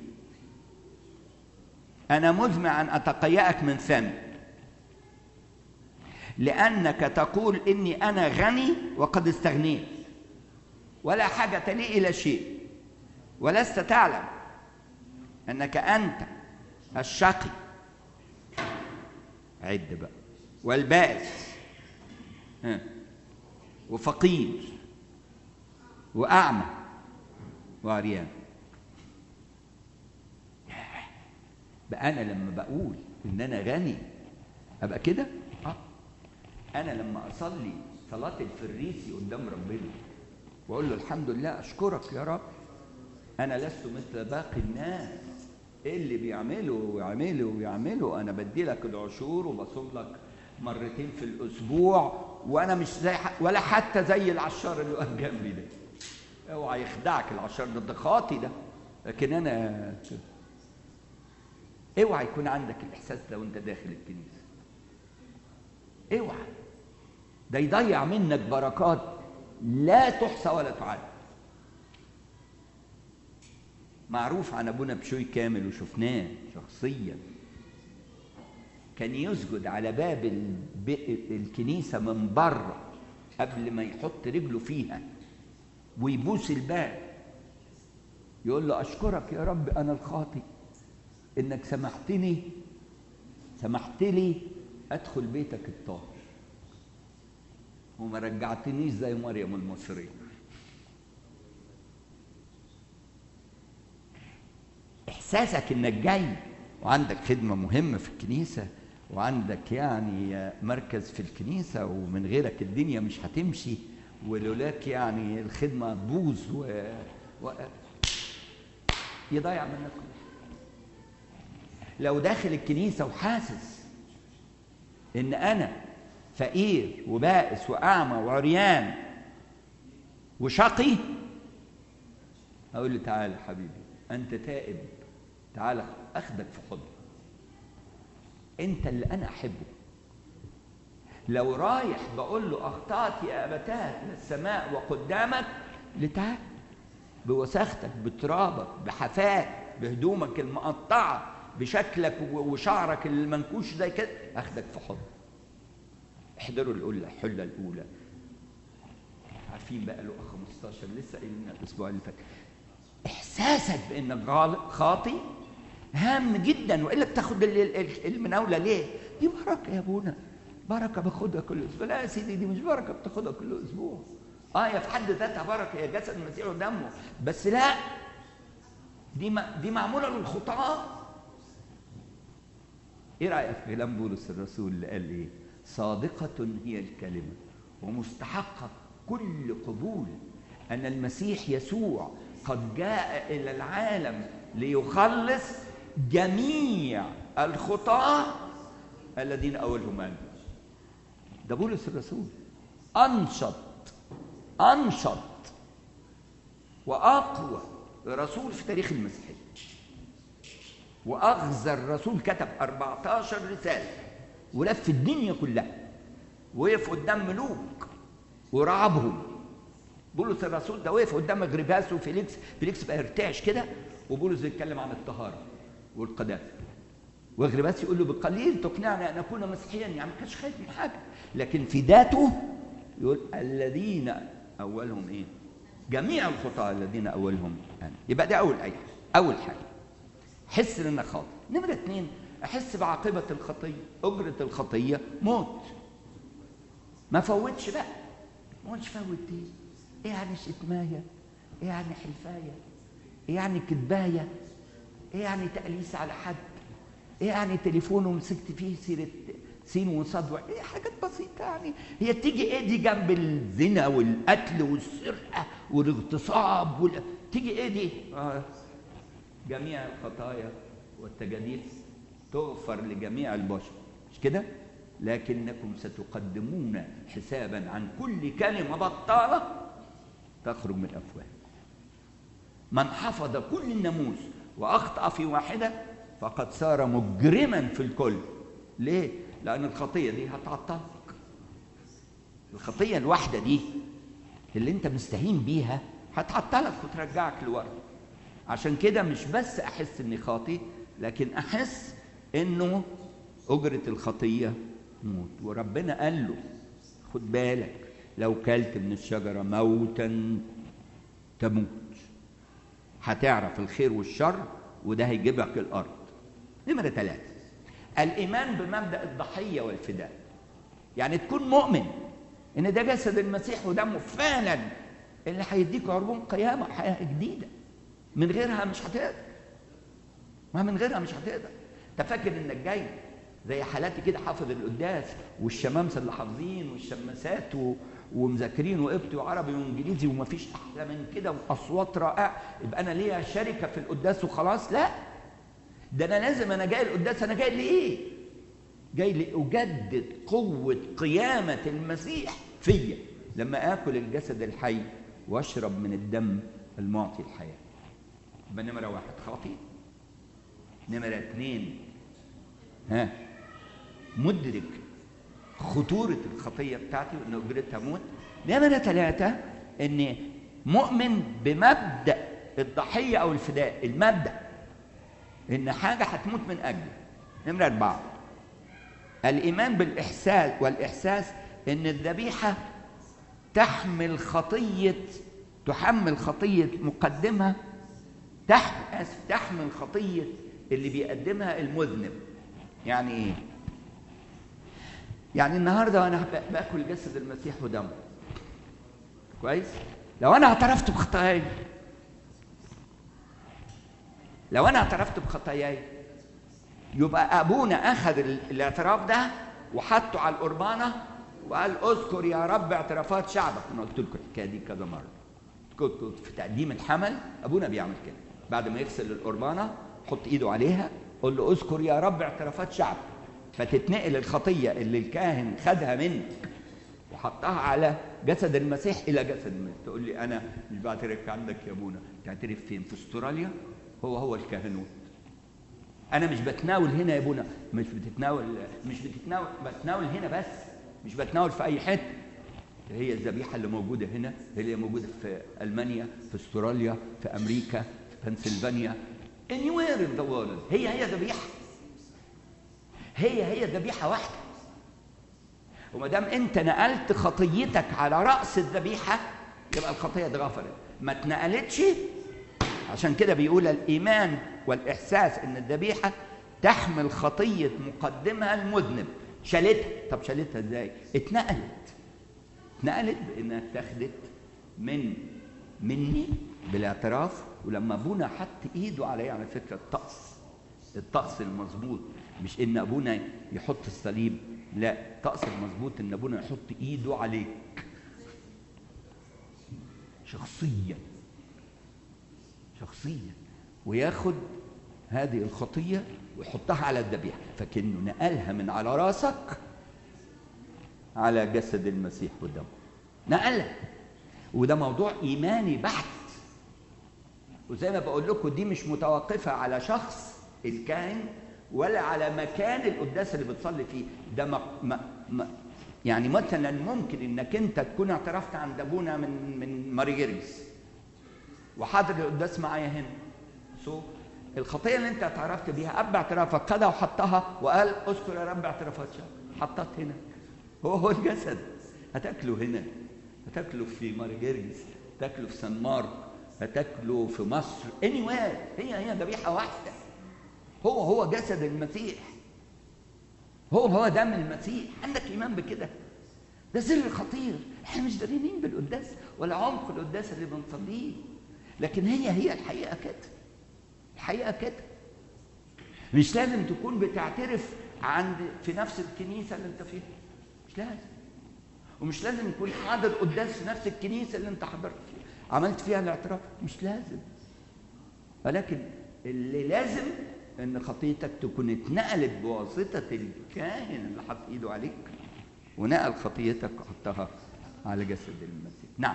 انا مزمع ان اتقيأك من فمي لانك تقول اني انا غني وقد استغنيت ولا حاجه لي الى شيء ولست تعلم انك انت الشقي عد بقى والبائس ها وفقير واعمى وعريان بقى انا لما بقول ان انا غني ابقى كده اه انا لما اصلي صلاه الفريسي قدام ربنا واقول له الحمد لله اشكرك يا رب انا لست مثل باقي الناس ايه اللي بيعملوا ويعملوا ويعملوا انا بدي لك العشور وبصوم لك مرتين في الاسبوع وانا مش زي ح... ولا حتى زي العشار اللي واقف جنبي ده اوعى يخدعك العشار ده ده خاطي ده لكن انا كده اوعى يكون عندك الاحساس ده وانت داخل الكنيسه اوعى ده يضيع منك بركات لا تحصى ولا تعد معروف عن ابونا بشوي كامل وشفناه شخصيا كان يسجد على باب الب... الكنيسه من بره قبل ما يحط رجله فيها ويبوس الباب يقول له اشكرك يا رب انا الخاطئ انك سمحتني سمحت لي ادخل بيتك الطاهر وما رجعتنيش زي مريم المصريه احساسك انك جاي وعندك خدمه مهمه في الكنيسه وعندك يعني مركز في الكنيسه ومن غيرك الدنيا مش هتمشي ولولاك يعني الخدمه تبوظ و... و... يضيع منك كل لو داخل الكنيسه وحاسس ان انا فقير وبائس واعمى وعريان وشقي اقول له تعالى حبيبي انت تائب تعالى اخدك في حضني انت اللي انا احبه لو رايح بقول له اخطات يا ابتاه للسماء وقدامك لتعال بوساختك بترابك بحفاك بهدومك المقطعه بشكلك وشعرك المنكوش زي كده اخدك في حضن احضروا الاولى الحله الاولى عارفين بقى له 15 لسه قايلين الاسبوع اللي فات احساسك بانك خاطي هام جدا والا بتاخد المناوله ليه؟ دي بركه يا ابونا بركه باخدها كل اسبوع لا يا سيدي دي مش بركه بتاخدها كل اسبوع اه يا في حد ذاتها بركه يا جسد المسيح ودمه بس لا دي ما دي معموله للخطاه ايه رايك في كلام بولس الرسول اللي قال ايه صادقه هي الكلمه ومستحقه كل قبول ان المسيح يسوع قد جاء الى العالم ليخلص جميع الخطاه الذين اولهم انا ده بولس الرسول انشط انشط واقوى رسول في تاريخ المسيحيه واغزى الرسول كتب 14 رساله ولف الدنيا كلها وقف قدام ملوك ورعبهم بولس الرسول ده وقف قدام اغرباس وفيليكس فيليكس بقى يرتعش كده وبولس يتكلم عن الطهاره والقداسه واغرباس يقول له بقليل تقنعني ان اكون مسيحيا يعني ما كانش خايف من حاجه لكن في ذاته يقول الذين اولهم ايه؟ جميع الخطاة الذين اولهم انا يبقى ده اول ايه اول حاجه حس انك خاطئ نمره اثنين احس بعاقبه الخطيه اجره الخطيه موت ما فوتش بقى ما قلتش فوت دي ايه يعني شتمايه ايه يعني حلفايه ايه يعني كدبايه ايه يعني تأليس على حد ايه يعني تليفون ومسكت فيه سيره سين وصاد ايه حاجات بسيطه يعني هي تيجي ايه دي جنب الزنا والقتل والسرقه والاغتصاب وال... تيجي ايه دي آه. جميع الخطايا والتجاديف تغفر لجميع البشر مش كده لكنكم ستقدمون حسابا عن كل كلمه بطاله تخرج من افواهكم من حفظ كل الناموس واخطا في واحده فقد صار مجرما في الكل ليه لان الخطيه دي هتعطلك الخطيه الواحده دي اللي انت مستهين بيها هتعطلك وترجعك لورا عشان كده مش بس احس اني خاطي لكن احس انه اجره الخطيه موت وربنا قال له خد بالك لو كلت من الشجره موتا تموت هتعرف الخير والشر وده هيجيبك الارض نمره ثلاثه الايمان بمبدا الضحيه والفداء يعني تكون مؤمن ان ده جسد المسيح ودمه فعلا اللي هيديك عربون قيامه حياه جديده من غيرها مش هتقدر ما من غيرها مش هتقدر انت فاكر انك جاي زي حالاتي كده حافظ القداس والشمامسه اللي حافظين والشماسات و... ومذاكرين وقبطي وعربي وانجليزي ومفيش احلى من كده واصوات رائعه يبقى انا ليا شركه في القداس وخلاص لا ده انا لازم انا جاي القداس انا جاي لايه؟ جاي لاجدد قوه قيامه المسيح فيا لما اكل الجسد الحي واشرب من الدم المعطي الحياه يبقى نمره واحد خاطي نمره اثنين ها مدرك خطورة الخطية بتاعتي وإن أجرتها موت نمرة ثلاثة إن مؤمن بمبدأ الضحية أو الفداء المبدأ إن حاجة هتموت من أجلي نمرة أربعة الإيمان بالإحساس والإحساس إن الذبيحة تحمل خطية تحمل خطية مقدمها تحمل آسف تحمل خطية اللي بيقدمها المذنب يعني إيه؟ يعني النهارده انا باكل جسد المسيح ودمه كويس لو انا اعترفت بخطاياي لو انا اعترفت بخطاياي يبقى ابونا اخذ الاعتراف ده وحطه على القربانه وقال اذكر يا رب اعترافات شعبك انا قلت لكم الحكايه دي كذا مره كنت في تقديم الحمل ابونا بيعمل كده بعد ما يغسل القربانه حط ايده عليها قول له اذكر يا رب اعترافات شعبك فتتنقل الخطية اللي الكاهن خدها منك وحطها على جسد المسيح إلى جسد المسيح تقول لي أنا مش بعترف عندك يا أبونا تعترف فين في استراليا هو هو الكهنوت أنا مش بتناول هنا يا أبونا مش بتتناول مش بتتناول بتناول هنا بس مش بتناول في أي حتة هي الذبيحة اللي موجودة هنا هي اللي موجودة في ألمانيا في استراليا في أمريكا في بنسلفانيا anywhere in the world هي هي ذبيحة هي هي ذبيحه واحده وما دام انت نقلت خطيتك على راس الذبيحه يبقى الخطيه اتغفرت ما اتنقلتش عشان كده بيقول الايمان والاحساس ان الذبيحه تحمل خطيه مقدمها المذنب شالتها طب شالتها ازاي اتنقلت اتنقلت بانها اتاخدت من مني بالاعتراف ولما ابونا حط ايده عليا على فكره الطقس الطقس المظبوط مش ان ابونا يحط الصليب لا الطقس المظبوط ان ابونا يحط ايده عليك شخصيا شخصيا وياخد هذه الخطيه ويحطها على الذبيحه فكانه نقلها من على راسك على جسد المسيح ودمه نقلها وده موضوع ايماني بحت وزي ما بقول لكم دي مش متوقفه على شخص الكاهن ولا على مكان القداس اللي بتصلي فيه ده ما ما ما يعني مثلا ممكن انك انت تكون اعترفت عند ابونا من من ماريجيرجس وحاضر القداس معايا هنا سو الخطيه اللي انت اعترفت بيها اب اعترافك خدها وحطها وقال اذكر يا رب اعترافات شعب حطت هنا هو هو الجسد هتاكله هنا هتاكله في ماريجيرجس هتاكله في سان مارك هتاكله في مصر اني anywhere. هي هي ذبيحه واحده هو هو جسد المسيح هو هو دم المسيح عندك ايمان بكده ده سر خطير احنا مش داريين بالقداس ولا عمق القداس اللي بنصليه لكن هي هي الحقيقه كده الحقيقه كده مش لازم تكون بتعترف عند في نفس الكنيسه اللي انت فيها مش لازم ومش لازم يكون حاضر قداس في نفس الكنيسه اللي انت حضرت فيها عملت فيها الاعتراف مش لازم ولكن اللي لازم ان خطيتك تكون اتنقلت بواسطه الكاهن اللي حط ايده عليك ونقل خطيتك وحطها على جسد المسيح نعم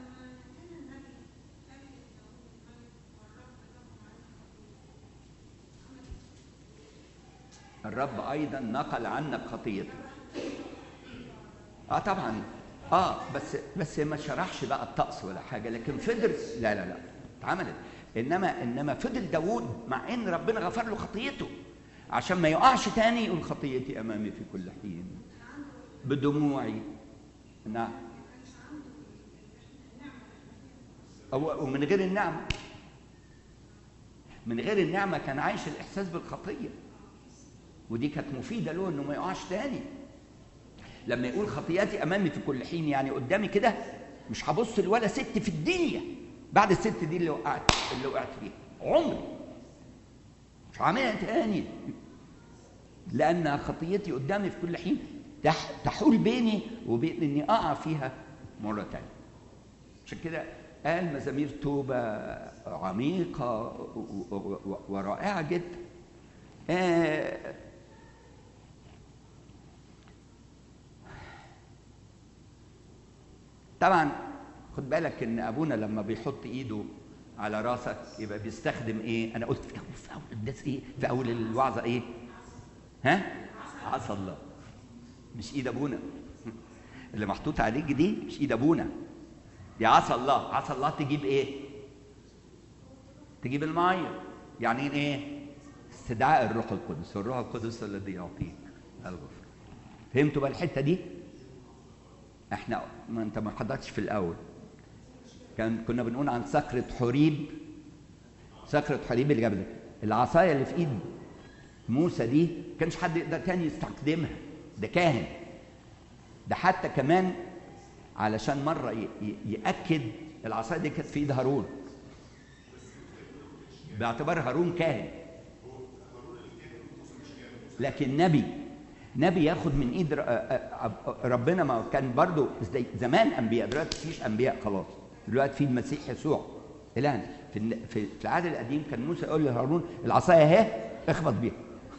الرب ايضا نقل عنك خطيتك اه طبعا اه بس بس ما شرحش بقى الطقس ولا حاجه لكن فضل لا لا لا اتعملت انما انما فضل داوود مع ان ربنا غفر له خطيته عشان ما يقعش تاني يقول خطيتي امامي في كل حين بدموعي نعم أو ومن غير النعمة من غير النعمة كان عايش الإحساس بالخطية ودي كانت مفيدة له إنه ما يقعش تاني لما يقول خطياتي أمامي في كل حين يعني قدامي كده مش هبص لولا ست في الدنيا بعد الست دي اللي وقعت اللي وقعت فيها عمري مش هعملها تاني لأن خطيتي قدامي في كل حين تح تحول بيني وبين إني أقع فيها مرة تانية عشان كده قال مزامير توبة عميقة و- و- و- ورائعة جدا آه، طبعا خد بالك ان ابونا لما بيحط ايده على راسك يبقى بيستخدم ايه انا قلت في اول في اول الناس ايه في اول الوعظه ايه ها عصا الله مش ايد ابونا اللي محطوط عليك دي مش ايد ابونا دي عصا الله عصا الله تجيب ايه تجيب الميه يعني ايه استدعاء الروح القدس الروح القدس الذي يعطيك الغفران فهمتوا بقى الحته دي احنا ما انت ما حضرتش في الاول كان كنا بنقول عن صخرة حريب صخرة حريب اللي جابت العصاية اللي في ايد موسى دي كانش حد يقدر تاني يستخدمها ده كاهن ده حتى كمان علشان مرة ي- ي- يأكد العصاية دي كانت في ايد هارون باعتبار هارون كاهن لكن نبي نبي ياخد من ايد ر- آه، آه، ربنا ما كان برضو زي زمان انبياء دلوقتي مفيش انبياء خلاص دلوقتي في المسيح يسوع الان في الن- في في العهد القديم كان موسى يقول لهارون العصايه اهي اخبط بيها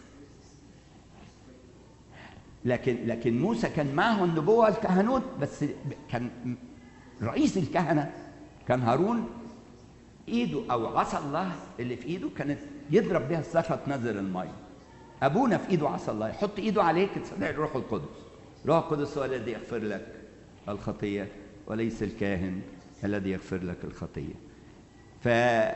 لكن لكن موسى كان معه النبوه الكهنوت بس كان رئيس الكهنه كان هارون ايده او عصا الله اللي في ايده كانت يضرب بها الصخره تنزل الميه ابونا في ايده عصا الله يحط ايده عليك تصدق الروح القدس الروح القدس هو الذي يغفر لك الخطيه وليس الكاهن الذي يغفر لك الخطيه ف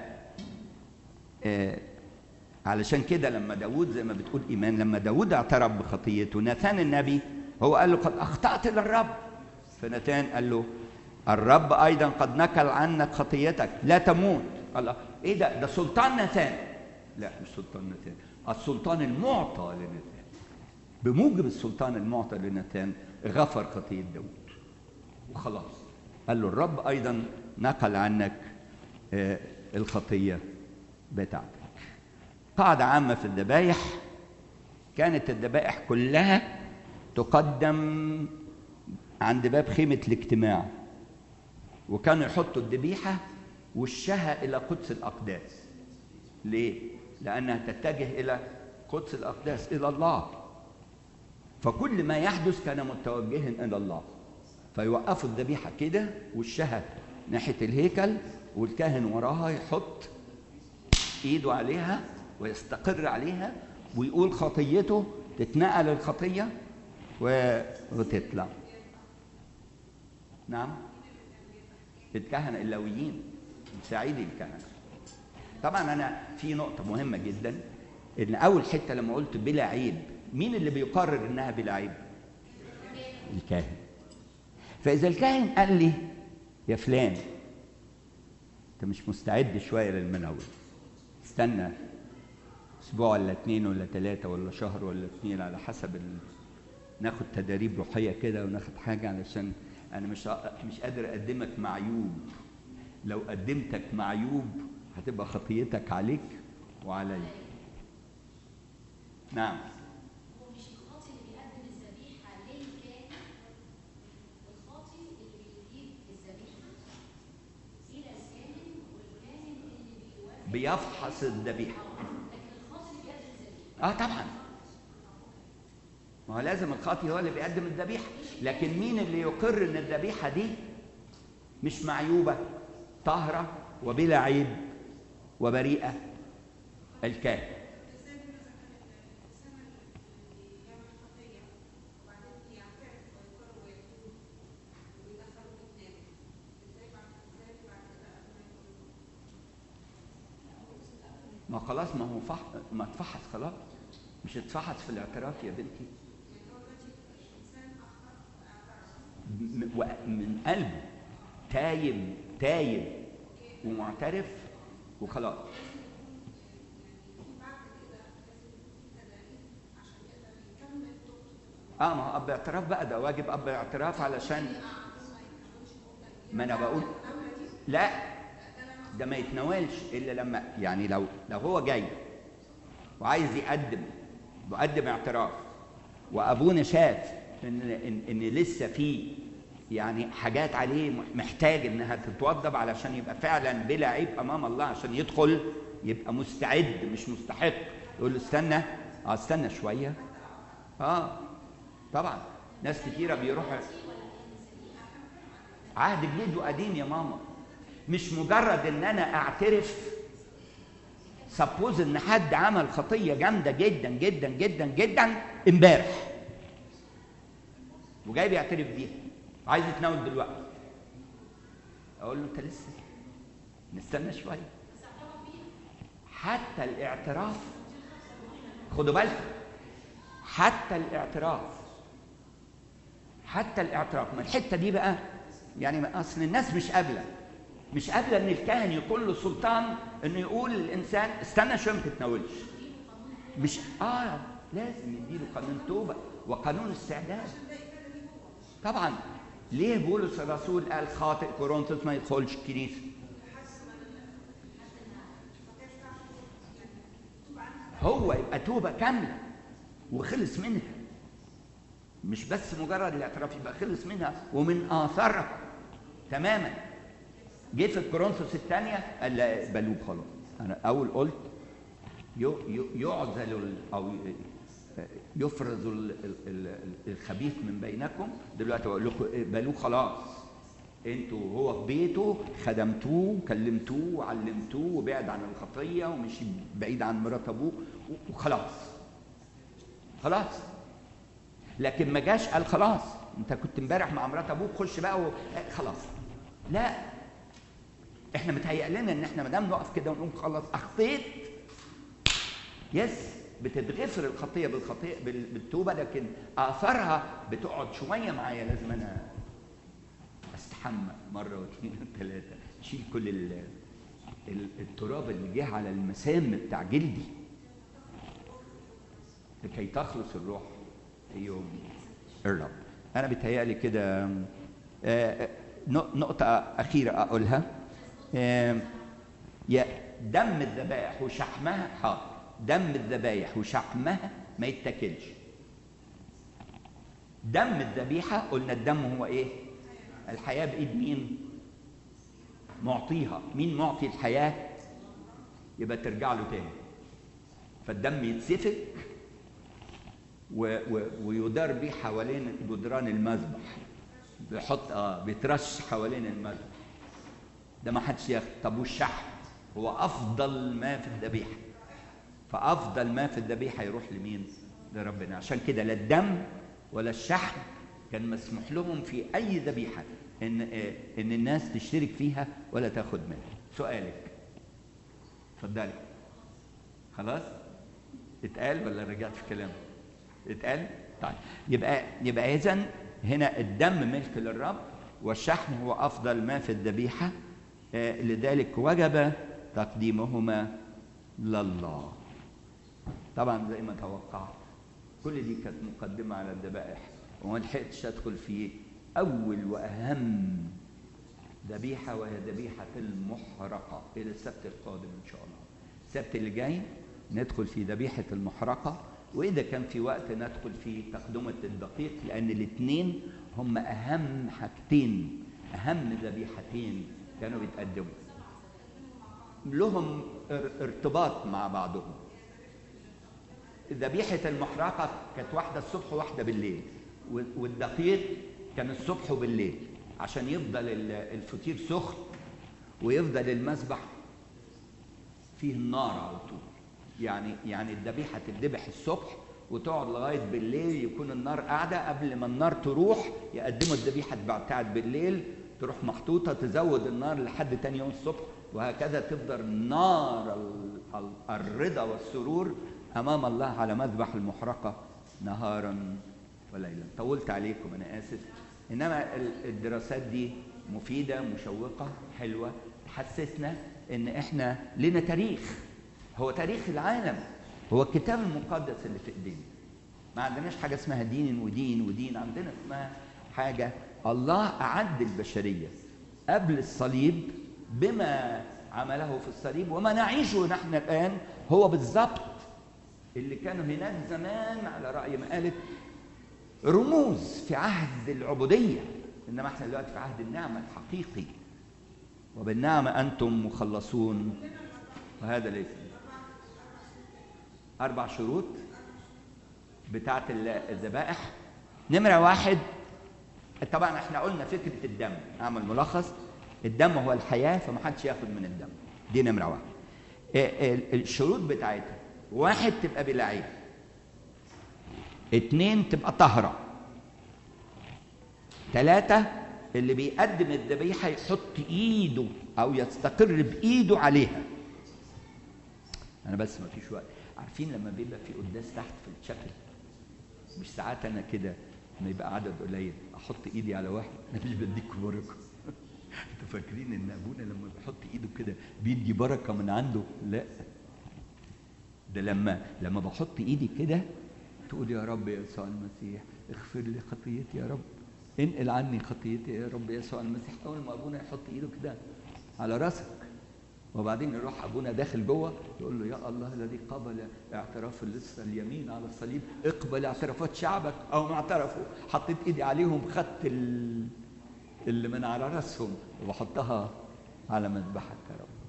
آه، علشان كده لما داود زي ما بتقول ايمان لما داود اعترف بخطيته ناتان النبي هو قال له قد اخطات للرب فناتان قال له الرب ايضا قد نكل عنك خطيتك لا تموت الله ايه ده ده سلطان ناتان لا مش سلطان ناتان السلطان المعطى لناتان بموجب السلطان المعطى لناتان غفر خطيه داود وخلاص قال له الرب ايضا نقل عنك آه، الخطيه بتاعتك قاعده عامه في الذبايح كانت الذبائح كلها تقدم عند باب خيمه الاجتماع وكانوا يحطوا الذبيحه وشها الى قدس الاقداس ليه لانها تتجه الى قدس الاقداس الى الله فكل ما يحدث كان متوجها الى الله فيوقفوا الذبيحه كده وشها ناحيه الهيكل والكاهن وراها يحط ايده عليها ويستقر عليها ويقول خطيته تتنقل الخطيه و- وتطلع نعم الكهنه اللاويين مساعدي الكهنه طبعا انا في نقطه مهمه جدا ان اول حته لما قلت بلا عيب مين اللي بيقرر انها بلا عيب الكاهن فاذا الكاهن قال لي يا فلان انت مش مستعد شويه للمناول استنى اسبوع ولا اتنين ولا تلاته ولا شهر ولا اتنين على حسب ال... ناخد تداريب روحيه كده وناخد حاجه علشان انا مش ه- مش قادر اقدمك معيوب لو قدمتك معيوب هتبقى خطيتك عليك وعلي نعم هو مش الخاطي اللي بيقدم الذبيحة للكاهن الخاطي اللي بيجيب الذبيحة إلى الكاهن والكاهن اللي بيوافق بيفحص الذبيحه لكن الخاطي اللي بيقدم الذبيحة اه طبعا ما هو لازم الخاطي هو اللي بيقدم الذبيحه لكن مين اللي يقر ان الذبيحه دي مش معيوبه طاهره وبلا عيب وبريئه الكاهن ما خلاص ما هو فح... ما اتفحص خلاص مش اتفحص في الاعتراف يا بنتي م- و- من قلبه تايب تايب ومعترف وخلاص اه ما هو اب اعتراف بقى ده واجب اب اعتراف علشان ما انا بقول لا ده ما يتناولش الا لما يعني لو لو هو جاي وعايز يقدم بقدم اعتراف وابونا شاف ان ان, إن لسه في يعني حاجات عليه محتاج انها تتوضب علشان يبقى فعلا بلا عيب امام الله عشان يدخل يبقى مستعد مش مستحق يقول له استنى اه استنى شويه اه طبعا ناس كتيره بيروحوا عهد جديد وقديم يا ماما مش مجرد ان انا اعترف سبوز ان حد عمل خطيه جامده جدا جدا جدا جدا امبارح وجاي بيعترف بيها عايز يتناول دلوقتي اقول له انت لسه نستنى شويه حتى الاعتراف خدوا بالكم حتى الاعتراف حتى الاعتراف ما الحته دي بقى يعني اصل الناس مش قابله مش قابله ان الكاهن يكون له سلطان انه يقول للانسان استنى شويه ما تتناولش مش اه لازم يديله قانون توبه وقانون استعداد طبعا ليه بولس الرسول قال خاطئ كورنثوس ما يدخلش الكنيسه هو يبقى توبه كامله وخلص منها مش بس مجرد الاعتراف يبقى خلص منها ومن اثارها تماما جه في الكورنثوس الثانيه قال لا بلوب خلاص انا اول قلت يعزل او يفرز الخبيث من بينكم دلوقتي بقول لكم بلوه خلاص انتوا هو في بيته خدمتوه كلمتوه وعلمتوه وبعد عن الخطيه ومشي بعيد عن مرات ابوه وخلاص خلاص لكن ما جاش قال خلاص انت كنت امبارح مع مرات ابوك خش بقى و... خلاص لا احنا متهيأ لنا ان احنا ما دام نقف كده ونقول خلاص اخطيت يس بتتغفر الخطيه بالخطيه بالتوبه لكن اثارها بتقعد شويه معايا لازم انا استحمى مره واثنين وثلاثه اشيل كل ال... التراب اللي جه على المسام بتاع جلدي لكي تخلص الروح في يوم الرب انا بيتهيألي كده نقطة أخيرة أقولها يا دم الذبائح وشحمها حاضر دم الذبائح وشحمها ما يتاكلش دم الذبيحة قلنا الدم هو إيه؟ الحياة بإيد مين؟ معطيها مين معطي الحياة؟ يبقى ترجع له تاني فالدم يتسفك و و ويدار بيه حوالين جدران المذبح بيحط اه بيترش حوالين المذبح ده ما حدش ياخد طب والشحم هو افضل ما في الذبيحه فافضل ما في الذبيحه يروح لمين لربنا عشان كده لا الدم ولا الشحم كان مسموح لهم في اي ذبيحه ان آه ان الناس تشترك فيها ولا تاخد منها سؤالك اتفضلي خلاص اتقال ولا رجعت في كلامك اتقال طيب يبقى يبقى اذا هنا الدم ملك للرب والشحم هو افضل ما في الذبيحه آه لذلك وجب تقديمهما لله طبعا زي ما توقعت كل دي كانت مقدمه على الذبائح وما لحقتش ادخل في اول واهم ذبيحه وهي ذبيحه المحرقه الى السبت القادم ان شاء الله السبت اللي جاي ندخل في ذبيحه المحرقه واذا كان في وقت ندخل في تقدمه الدقيق لان الاثنين هم اهم حاجتين اهم ذبيحتين كانوا بيتقدموا لهم ارتباط مع بعضهم ذبيحة المحرقة كانت واحدة الصبح وواحدة بالليل والدقيق كان الصبح وبالليل عشان يفضل الفطير سخن ويفضل المذبح فيه النار على طول يعني يعني الذبيحه تتذبح الصبح وتقعد لغايه بالليل يكون النار قاعده قبل ما النار تروح يقدموا الذبيحه بتاعت بالليل تروح محطوطه تزود النار لحد تاني يوم الصبح وهكذا تفضل نار الرضا والسرور امام الله على مذبح المحرقه نهارا وليلا طولت عليكم انا اسف انما الدراسات دي مفيده مشوقه حلوه تحسسنا ان احنا لنا تاريخ هو تاريخ العالم هو الكتاب المقدس اللي في ايدينا ما عندناش حاجه اسمها دين ودين ودين عندنا اسمها حاجه الله اعد البشريه قبل الصليب بما عمله في الصليب وما نعيشه نحن الان هو بالضبط اللي كانوا هناك زمان على رأي ما قالت رموز في عهد العبودية إنما احنا دلوقتي في عهد النعمة الحقيقي وبالنعمة أنتم مخلصون وهذا ليس أربع شروط بتاعة الذبائح نمرة واحد طبعا احنا قلنا فكرة الدم أعمل ملخص الدم هو الحياة فما حدش ياخد من الدم دي نمرة واحد الشروط بتاعتها واحد تبقى بلا عيب اتنين تبقى طهرة ثلاثة اللي بيقدم الذبيحة يحط ايده او يستقر بايده عليها انا بس ما فيش وقت عارفين لما بيبقى في قداس تحت في الشكل مش ساعات انا كده لما يبقى عدد قليل احط ايدي على واحد انا مش بديكم بركه انتوا فاكرين ان ابونا لما بيحط ايده كده بيدي بركه من عنده لا ده لما لما بحط ايدي كده تقول يا رب يا يسوع المسيح اغفر لي خطيتي يا رب انقل عني خطيتي يا رب يسوع المسيح اول ما ابونا يحط ايده كده على راسك وبعدين يروح ابونا داخل جوه يقول له يا الله الذي قبل اعتراف اللص اليمين على الصليب اقبل اعترافات شعبك او ما اعترفوا حطيت ايدي عليهم خدت ال... اللي من على راسهم وبحطها على مذبحك يا رب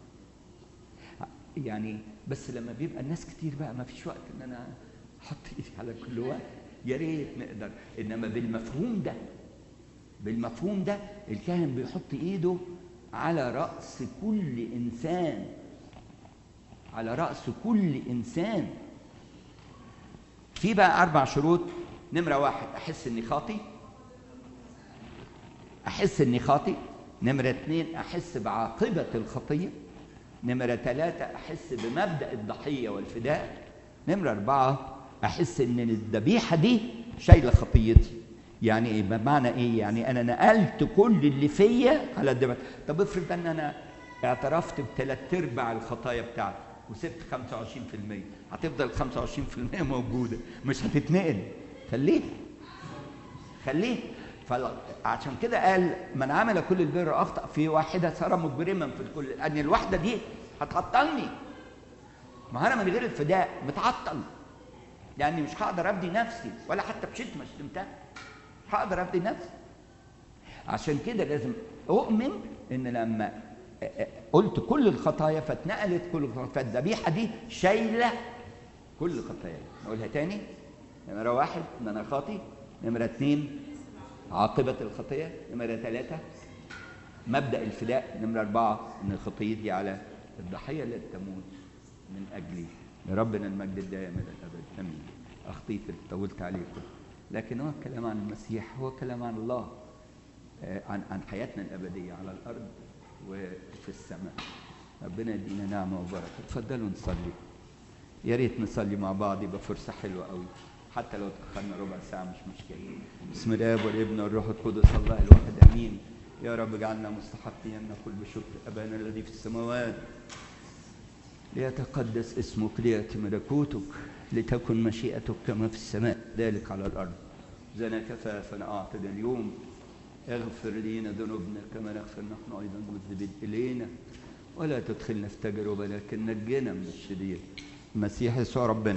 يعني بس لما بيبقى الناس كتير بقى ما فيش وقت ان انا احط ايدي على كل واحد يا ريت نقدر انما بالمفهوم ده بالمفهوم ده الكاهن بيحط ايده على راس كل انسان على راس كل انسان في بقى اربع شروط نمره واحد احس اني خاطي احس اني خاطي نمره اثنين احس بعاقبه الخطيه نمره ثلاثه احس بمبدا الضحيه والفداء نمره اربعه احس ان الذبيحه دي شايله خطيتي يعني ايه بمعنى ايه يعني انا نقلت كل اللي فيا على الذبيحه طب افرض ان انا اعترفت بثلاث ارباع الخطايا بتاعتي وسبت 25% هتفضل 25% موجوده مش هتتنقل خليه خليه فعشان كده قال من عمل كل البر اخطا في واحده صار مجرما في الكل لان الواحده دي هتعطلني ما انا من غير الفداء متعطل يعني مش هقدر ابدي نفسي ولا حتى بشتمه شتمتها مش هقدر ابدي نفسي عشان كده لازم اؤمن ان لما قلت كل الخطايا فاتنقلت كل الخطايا فالذبيحه دي شايله كل خطاياي اقولها تاني نمره واحد ان انا خاطي نمره اثنين عاقبه الخطيه نمره ثلاثه مبدا الفداء نمره اربعه ان خطيتي على الضحيه التي تموت من اجلي لربنا المجد الدائم الى الابد امين اخطيت طولت عليكم لكن هو الكلام عن المسيح هو كلام عن الله عن عن حياتنا الابديه على الارض وفي السماء ربنا يدينا نعمه وبركه اتفضلوا نصلي يا ريت نصلي مع بعض يبقى فرصه حلوه قوي حتى لو تاخرنا ربع ساعه مش مشكله بسم الاب والابن والروح القدس الله الواحد امين يا رب اجعلنا مستحقين ان نقول بشكر ابانا الذي في السماوات ليتقدس اسمك ليأتي ملكوتك لتكن مشيئتك كما في السماء ذلك على الأرض زنا كفافنا أعطنا اليوم اغفر لنا ذنوبنا كما نغفر نحن أيضا مذنبين إلينا ولا تدخلنا في تجربة لكن نجنا من الشرير المسيح يسوع ربنا